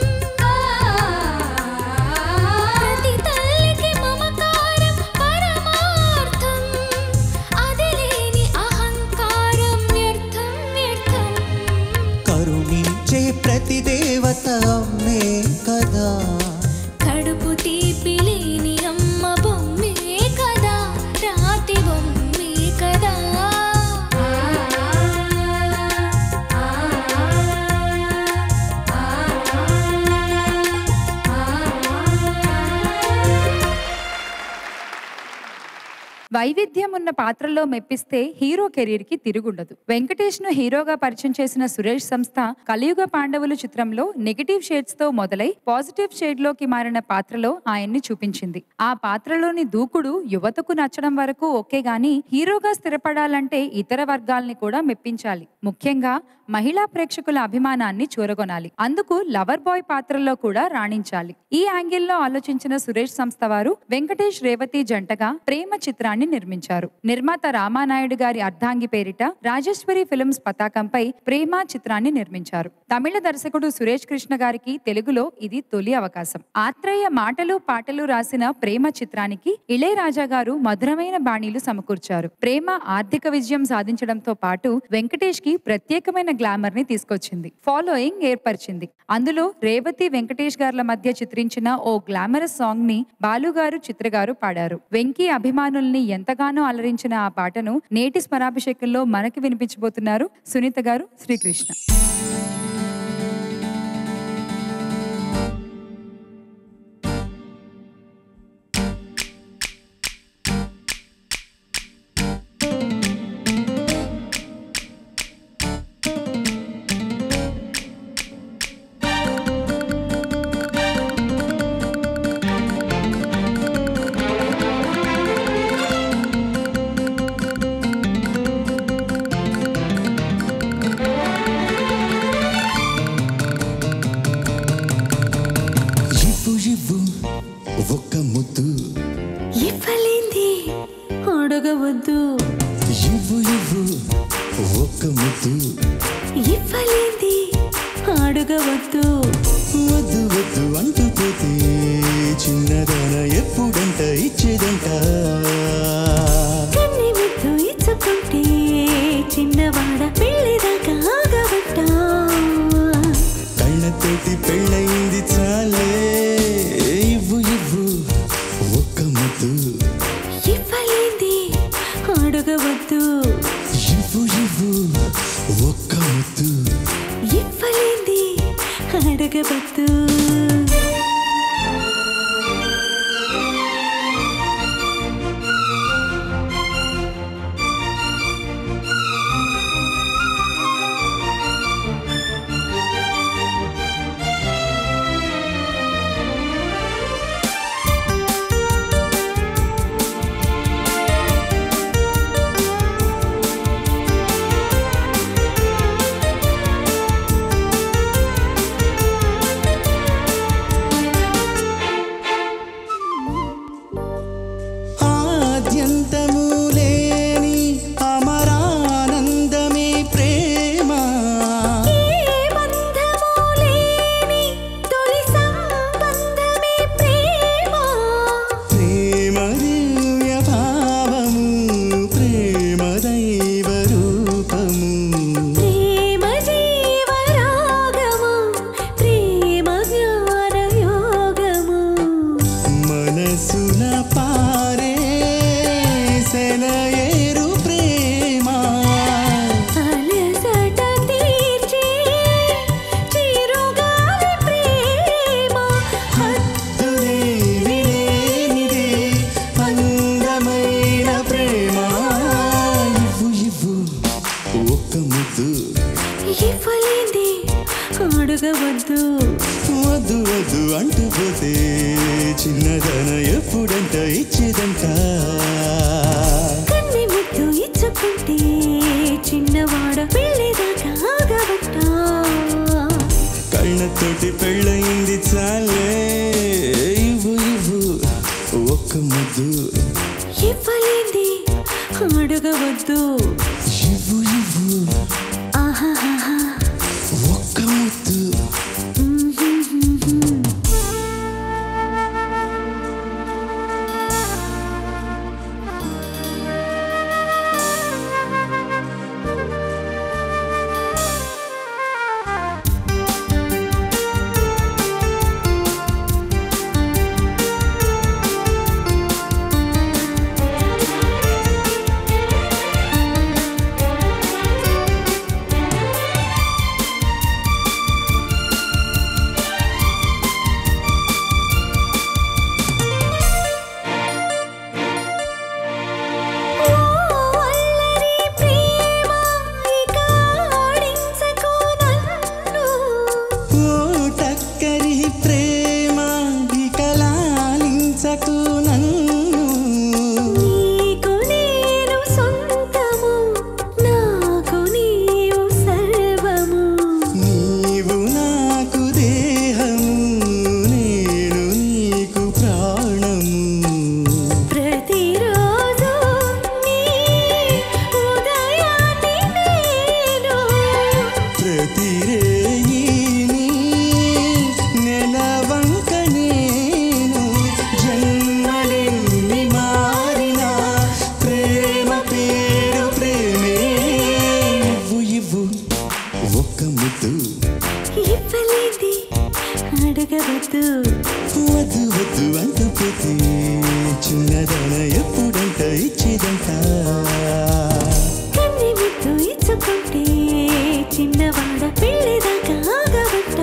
ప్రతి తల్లికి మమకారం పరమార్థం అది లేని అహంకారం వ్యర్థం వ్యర్థం కరుణించే ప్రతి దేవత అమ్మే కదా కడుపు తీపి లేని అమ్మ బొమ్మే కదా రాతి బొమ్మే కదా వైవిధ్యం ఉన్న పాత్రలో మెప్పిస్తే హీరో కెరీర్ కి తిరుగుండదు వెంకటేష్ ను హీరోగా పరిచయం చేసిన సురేష్ సంస్థ కలియుగ పాండవులు చిత్రంలో నెగటివ్ షేడ్స్ తో మొదలై పాజిటివ్ షేడ్ లోకి మారిన పాత్రలో ఆయన్ని చూపించింది ఆ పాత్రలోని దూకుడు యువతకు నచ్చడం వరకు ఓకే గాని హీరోగా స్థిరపడాలంటే ఇతర వర్గాల్ని కూడా మెప్పించాలి ముఖ్యంగా మహిళా ప్రేక్షకుల అభిమానాన్ని చూరగొనాలి అందుకు లవర్ బాయ్ పాత్రలో కూడా రాణించాలి ఈ యాంగిల్లో ఆలోచించిన సురేష్ సంస్థ వారు వెంకటేష్ రేవతి జంటగా ప్రేమ చిత్రాన్ని నిర్మించారు నిర్మాత రామానాయుడు గారి అర్ధాంగి పేరిట రాజేశ్వరి ఫిల్మ్స్ పతాకంపై ప్రేమ చిత్రాన్ని నిర్మించారు తమిళ దర్శకుడు సురేష్ కృష్ణ గారికి తెలుగులో ఇది తొలి అవకాశం ఆత్రేయ మాటలు పాటలు రాసిన ప్రేమ చిత్రానికి ఇళయరాజా గారు మధురమైన బాణీలు సమకూర్చారు ప్రేమ ఆర్థిక విజయం సాధించడంతో పాటు వెంకటేష్ కి ప్రత్యేకమైన గ్లామర్ ని తీసుకొచ్చింది ఫాలోయింగ్ ఏర్పరిచింది అందులో రేవతి వెంకటేష్ గార్ల మధ్య చిత్రించిన ఓ గ్లామరస్ సాంగ్ ని బాలు గారు చిత్ర గారు పాడారు వెంకీ అభిమానుల్ని ఎంతగానో అలరించిన ఆ పాటను నేటి స్మరాభిషేకంలో మనకి వినిపించబోతున్నారు సునీత గారు శ్రీకృష్ణ ఆ ఇవ్వలేంది అడగవద్దు ఇవ్వు ఇవ్వు ఒక్క ముద్దు ఇవ్వలేంది అడగవద్దు వద్దు వద్దు అంటూ పోతే చిన్నదాన ఎప్పుడంట ఇచ్చేదంట కన్ని ముద్దు ఇచ్చుకుంటే చిన్నవాడ పెళ్ళిదాకా ఆగవట్టా కళ్ళతోటి పెళ్ళయింది చాలే ఇవ్వు ఇవ్వు ఒక్క ముద్దు ఇవ్వలేంది అడగవద్దు ఇవ్వు ఇవ్వు ఒక్క ముద్దు ఇవ్వలేంది అడగవద్దు ఆద్యంతము లేని అమరానందమే ప్రేమ ఏ బంధము లేని తొలి సంబంధమే ప్రేమ ప్రేమ దివ్య భావము ప్రేమ దైవ రూపము ప్రేమ జీవరాగము ప్రేమ జ్ఞాన యోగము మనసున పారే సెలయేరు ప్రేమ అలసట తీర్చే చిరుగాలి ప్రేమ హద్దులేవి లేనిది అందమైన ప్రేమ ఇవ్వు ఇవ్వు ఒక్క ముద్దు ఇవ్వలేంది అడగవద్దు వద్దు వద్దు అంటూ పోతే చిన్నదన ఎప్పుడంట ఇచ్చేదంట కన్ని ముద్దు ఇచ్చుకుంటే చిన్నవాడ పెళ్ళిదాకా ఆగవట్టా కళ్ళతోటి పెళ్ళయింది చాలే ఇవ్వు ఇవ్వు ఒక్క ముద్దు ఇవ్వలేంది అడగవద్దు ఇవ్వు ఇవ్వు ఆహాహా ఒక్క ముద్దు ఓ అల్లరి ప్రేమ ఇక ఆడించకు నన్ను ఓ టక్కరి ప్రేమ ఇక లాలించకు నన్ను నీకు నేను సొంతము నాకు నీవు సర్వము నీవు నాకు దేహము నేను నీకు ప్రాణము ప్రతిరోజు నీ ఉదయాన్ని నేను ప్రతిరేయి నెలవంక నేను జన్మలెన్ని మారినా ప్రేమ పేరు ప్రేమే ఇవ్వు ఇవ్వు ఒక్క ముద్దు ఇవ్వలేంది అడగవద్దు వద్దు వద్దు అంటూ పోతే చిన్నదన ఎప్పుడంట ఇచ్చేదంట కన్ని ముద్దు ఇచ్చుకుంటే చిన్నవాడ పెళ్ళిదాకా ఆగవట్టా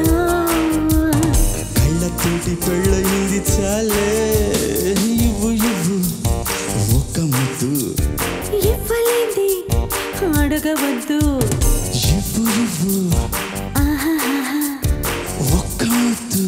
కళ్ళతోటి పెళ్ళయింది చాలే ఇవ్వు ఇవ్వు ఒక్క ముద్దు ఇవ్వలేంది అడగవద్దు ఇవ్వు ఇవ్వు ఆహాహా ఒక్క ముద్దు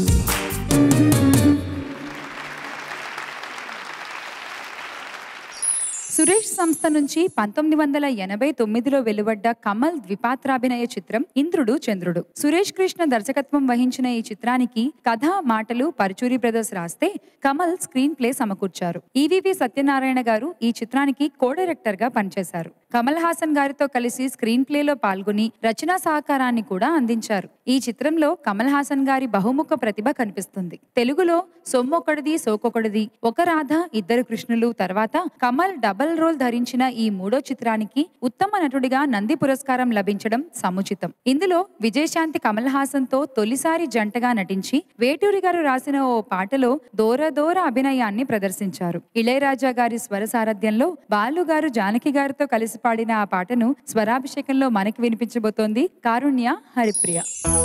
సురేష్ సంస్థ నుంచి పంతొమ్మిది వందల ఎనభై తొమ్మిదిలో వెలువడ్డ కమల్ ద్విపాత్రాభినయ చిత్రం ఇంద్రుడు చంద్రుడు సురేష్ కృష్ణ దర్శకత్వం వహించిన ఈ చిత్రానికి కథ మాటలు పరుచూరి బ్రదర్స్ రాస్తే కమల్ స్క్రీన్ ప్లే సమకూర్చారు ఈవివి సత్యనారాయణ గారు ఈ చిత్రానికి కో డైరెక్టర్ గా పనిచేశారు కమల్ హాసన్ గారితో కలిసి స్క్రీన్ ప్లేలో పాల్గొని రచనా సహకారాన్ని కూడా అందించారు ఈ చిత్రంలో కమల్ హాసన్ గారి బహుముఖ ప్రతిభ కనిపిస్తుంది తెలుగులో సొమ్మొకడిది సోకొకడిది ఒక రాధ ఇద్దరు కృష్ణులు తర్వాత కమల్ డబల్ రోల్ ధరించిన ఈ మూడో చిత్రానికి ఉత్తమ నటుడిగా నంది పురస్కారం లభించడం సముచితం ఇందులో విజయశాంతి కమల్ హాసన్ తో తొలిసారి జంటగా నటించి వేటూరి గారు రాసిన ఓ పాటలో దూర దూర అభినయాన్ని ప్రదర్శించారు ఇళయరాజా గారి స్వర సారథ్యంలో బాలు గారు జానకి గారితో కలిసి పాడిన ఆ పాటను స్వరాభిషేకంలో మనకి వినిపించబోతోంది కారుణ్య హరిప్రియ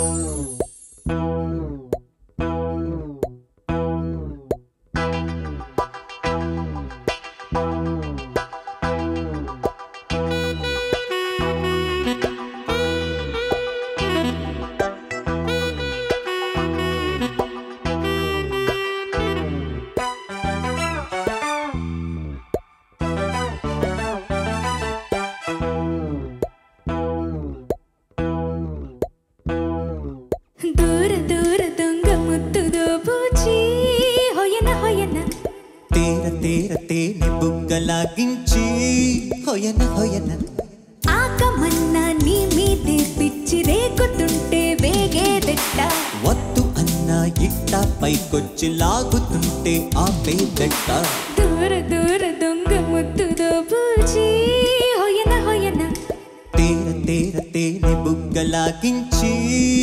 దూర దూర దొంగ ముద్దుదో పూచి హొయన హొయన తేర తేర తేనె బుగ్గలాగించి హొయన హొయన ఆకమన్నా నీ మీదే పిచ్చి రేగుతుంటే వేగేదెట్ట వద్దు అన్న ఇట్ట పైకొచ్చి లాగుతుంటే ఆపేదట్ట దూర దూర దొంగ ముద్దుదో పూచి హొయన హొయన తేర తేర తేనె బుగ్గలాగించి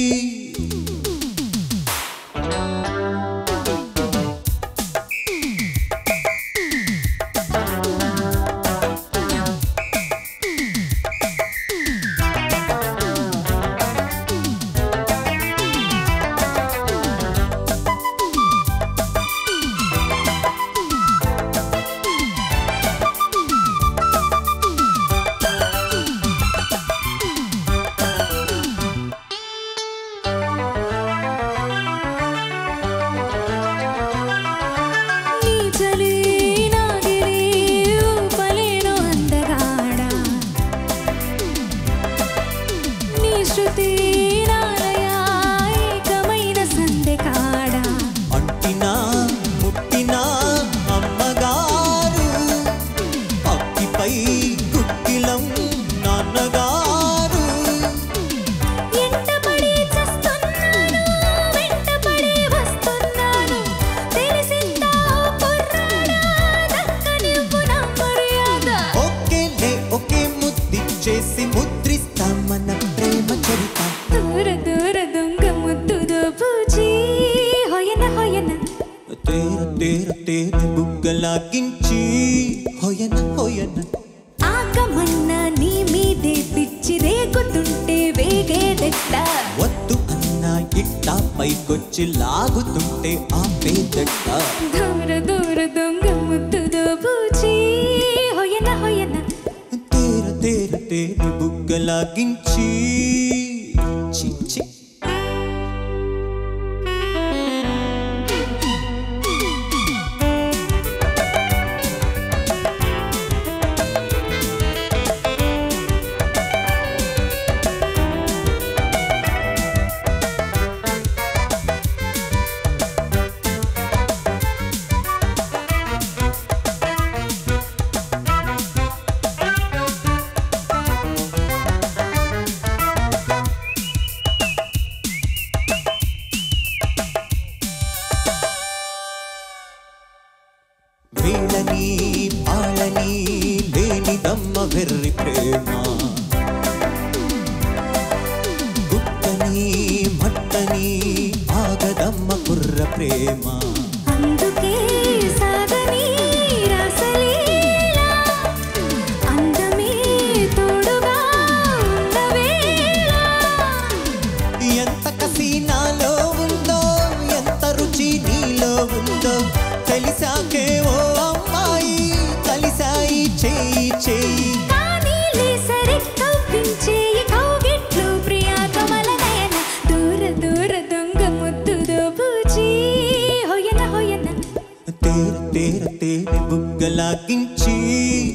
నీ చలి నాగిలి ఊపలేను అందగాడ నీ శృతి నాలయ ఏకమైన సందెకాడ అంటినా ముట్టినా అమ్మగారు అక్కిపై కుక్కిలం నాన్నగారు ఎంటపడి చస్తున్నాను వెంటపడి వస్తున్నాను తెలిసిందా ఓ కుర్రాడా దక్కనివ్వు నా మర్యాద ఓకేలే ఒకే ముద్దిచ్చేసి ముద్రిస్తా మన ప్రేమ చరిత దూర దూర దొంగ ముద్దుదో పూచి హొయన హొయన తేర తేర తేనె బుగ్గలాగించి హొయన హొయన ఆకమన్నా నీ మీదే పిచ్చి రేగుతుంటే వేగేదెట్ట వద్దు అన్న ఇట్ట పైకొచ్చి లాగుతుంటే ఆపేదట్ట దూర దూర దొంగ ముద్దుదో పూచి హొయన హొయన తేర తేర తేనె బుగ్గలాగించి చి చి ఆ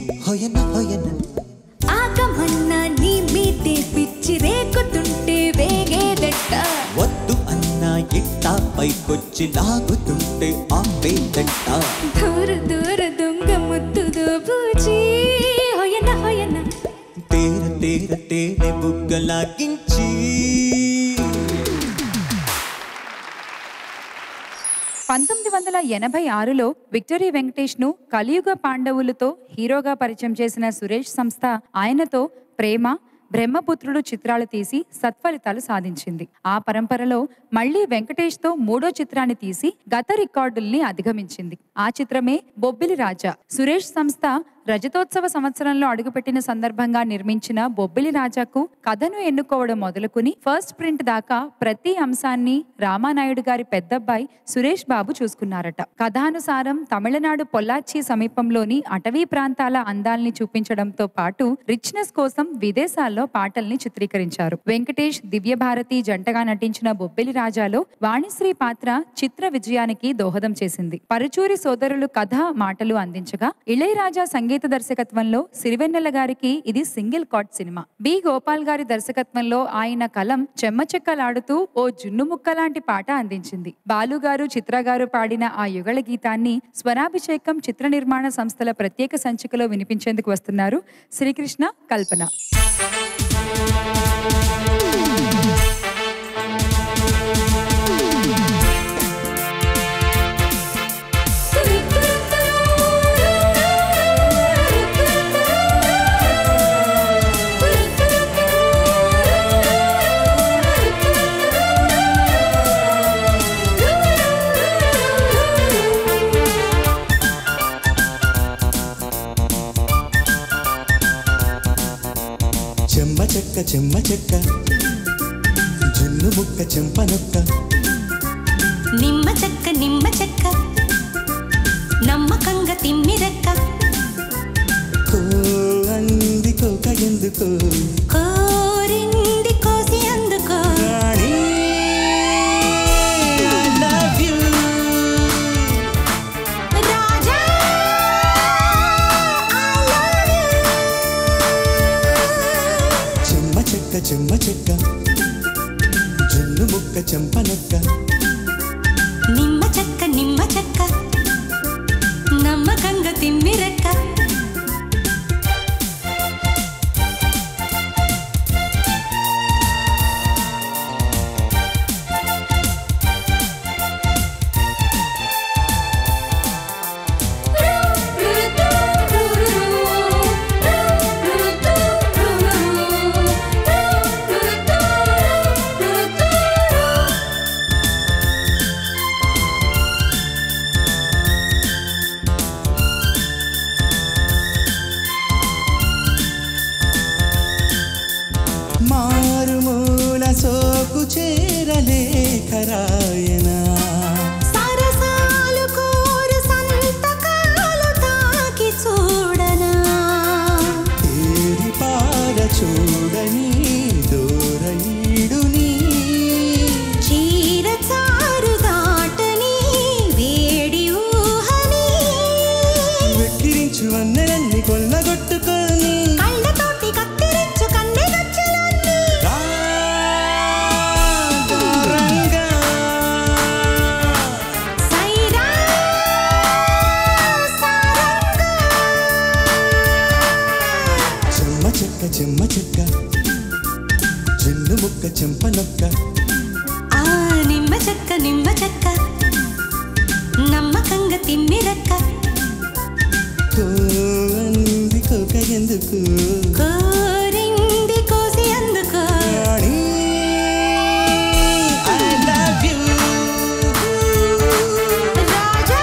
హొయన హొయన ఆగమన్నా నీ మీదే పిచ్చి రేకుతుంటే వేగేదట్ట వద్దు అన్నా ఇట్టా పైకొచ్చి లాగుతుంటే ఆపేదంట దూర దూర దొంగ ముద్దుదో బూచి హొయన హొయన తేర తేర తేనె బుగ్గలాగించి పంతొమ్మిది వందల ఎనభై ఆరులో విక్టరీ వెంకటేష్ ను కలియుగ పాండవులతో హీరోగా పరిచయం చేసిన సురేష్ సంస్థ ఆయనతో ప్రేమ బ్రహ్మపుత్రుడు చిత్రాలు తీసి సత్ఫలితాలు సాధించింది ఆ పరంపరలో మళ్లీ వెంకటేష్ తో మూడో చిత్రాన్ని తీసి గత రికార్డుల్ని అధిగమించింది ఆ చిత్రమే బొబ్బిలి రాజా సురేష్ సంస్థ రజతోత్సవ సంవత్సరంలో అడుగుపెట్టిన సందర్భంగా నిర్మించిన బొబ్బిలి రాజాకు కథను ఎన్నుకోవడం మొదలుకుని ఫస్ట్ ప్రింట్ దాకా ప్రతి అంశాన్ని రామానాయుడు గారి పెద్దబ్బాయి సురేష్ బాబు చూసుకున్నారట కథానుసారం తమిళనాడు పొల్లాచి సమీపంలోని అటవీ ప్రాంతాల అందాల్ని చూపించడంతో పాటు రిచ్నెస్ కోసం విదేశాల్లో పాటల్ని చిత్రీకరించారు వెంకటేష్ దివ్యభారతి జంటగా నటించిన బొబ్బిలి రాజాలో వాణిశ్రీ పాత్ర చిత్ర విజయానికి దోహదం చేసింది పరుచూరి సోదరులు కథ మాటలు అందించగా ఇళయరాజా సంగీత దర్శకత్వంలో సిరివెన్నెల గారికి ఇది సింగిల్ కాట్ సినిమా బి గోపాల్ గారి దర్శకత్వంలో ఆయన కలం చెమ్మచెక్కలాడుతూ ఓ జున్ను ముక్క లాంటి పాట అందించింది బాలు గారు చిత్ర గారు పాడిన ఆ యుగళ గీతాన్ని స్వరాభిషేకం చిత్ర నిర్మాణ సంస్థల ప్రత్యేక సంచికలో వినిపించేందుకు వస్తున్నారు శ్రీకృష్ణ కల్పన చెమ్మ చెక్క చెమ్మ చెక్క జున్ను ముక్క చెంపనొక్క నిమ్మ చెక్క నిమ్మ చెక్క నమ్మకంగా తిమ్మిరెక్క కో అంది కోక ఎందుకో కోరింది కోసి అందుకో రాణి I love you. Raja I love you. చెమ్మ చెక్క చెమ్మ చెక్క జున్ను ముక్క చెంపనొక్క నిమ్మ చెక్క నిమ్మ చెక్క నమ్మకంగా తిమ్మిరెక్క మారుమూల సోకు చేరలేఖరాయనా సరసాలు కోరు సంతకాలు తాకి చూడనా ఏరి పార చూడని దూరనీడుని చీర చారు దాటని వేడి ఊహని వెక్కిరించు అన్నెలన్నీ కొల్లగొట్టుకొని కళ్ళతోటి కత్తిరించు కన్నెగచ్చులన్నీ రాగారంగా సైరా సారంగా చెమ్మ చెక్క చెమ్మ చెక్క జున్ను ముక్క చెంపనొక్క ఆ నిమ్మ చెక్క నిమ్మ చెక్క నమ్మకంగా తిమ్మిరక్క కో అంది కోక ఎందుకు కోరింది కోసి అందుకో రాణి I love you. Raja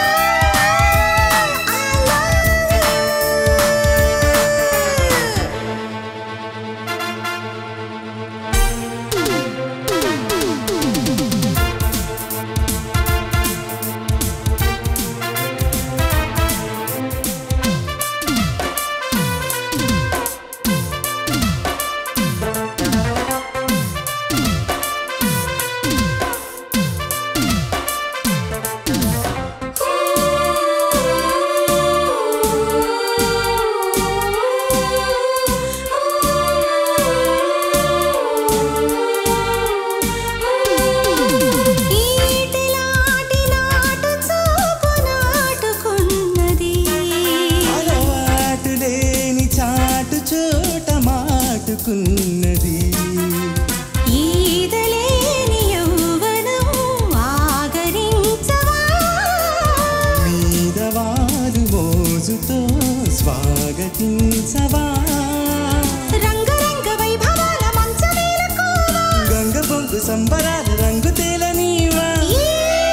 I love you. దాచుకున్నది ఈదలేని యౌవనం ఆగరించవా మీదవాలు మోజుతో స్వాగతించవా రంగరంగ వైభవాల మంచమేలకోవా గంగ బొంగు సంబరాల రంగు తేలనీవా ఈ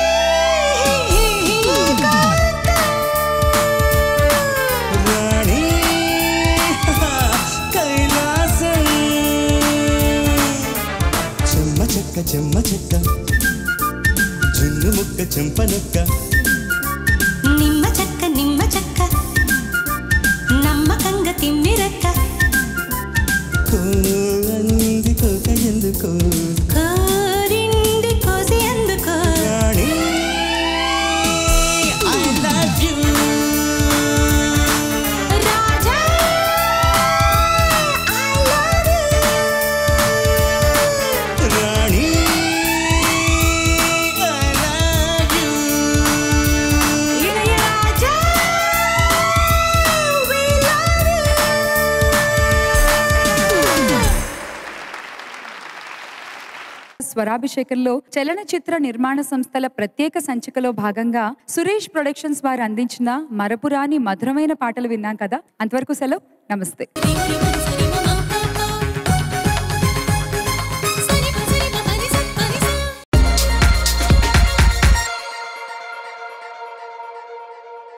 రాణి కైలాసం చెమ్మ చెక్క చెమ్మ చెక్క జున్ను ముక్క చెంపనొక్క నిమ్మ చెక్క నిమ్మ చెక్క నమ్మకంగా తిమ్మిరక్క కోంది కోక ఎందుకో కోరింది కోసి అందుకో Rani I love you Raja I love you Rani I love you Ilayaraja we love you స్వరాభిషేకంలో చలనచిత్ర నిర్మాణ సంస్థల ప్రత్యేక సంచికలో భాగంగా సురేష్ ప్రొడక్షన్స్ వారు అందించిన మరపురాని మధురమైన పాటలు విన్నాం కదా అంతవరకు సెలవు నమస్తే శ్రీ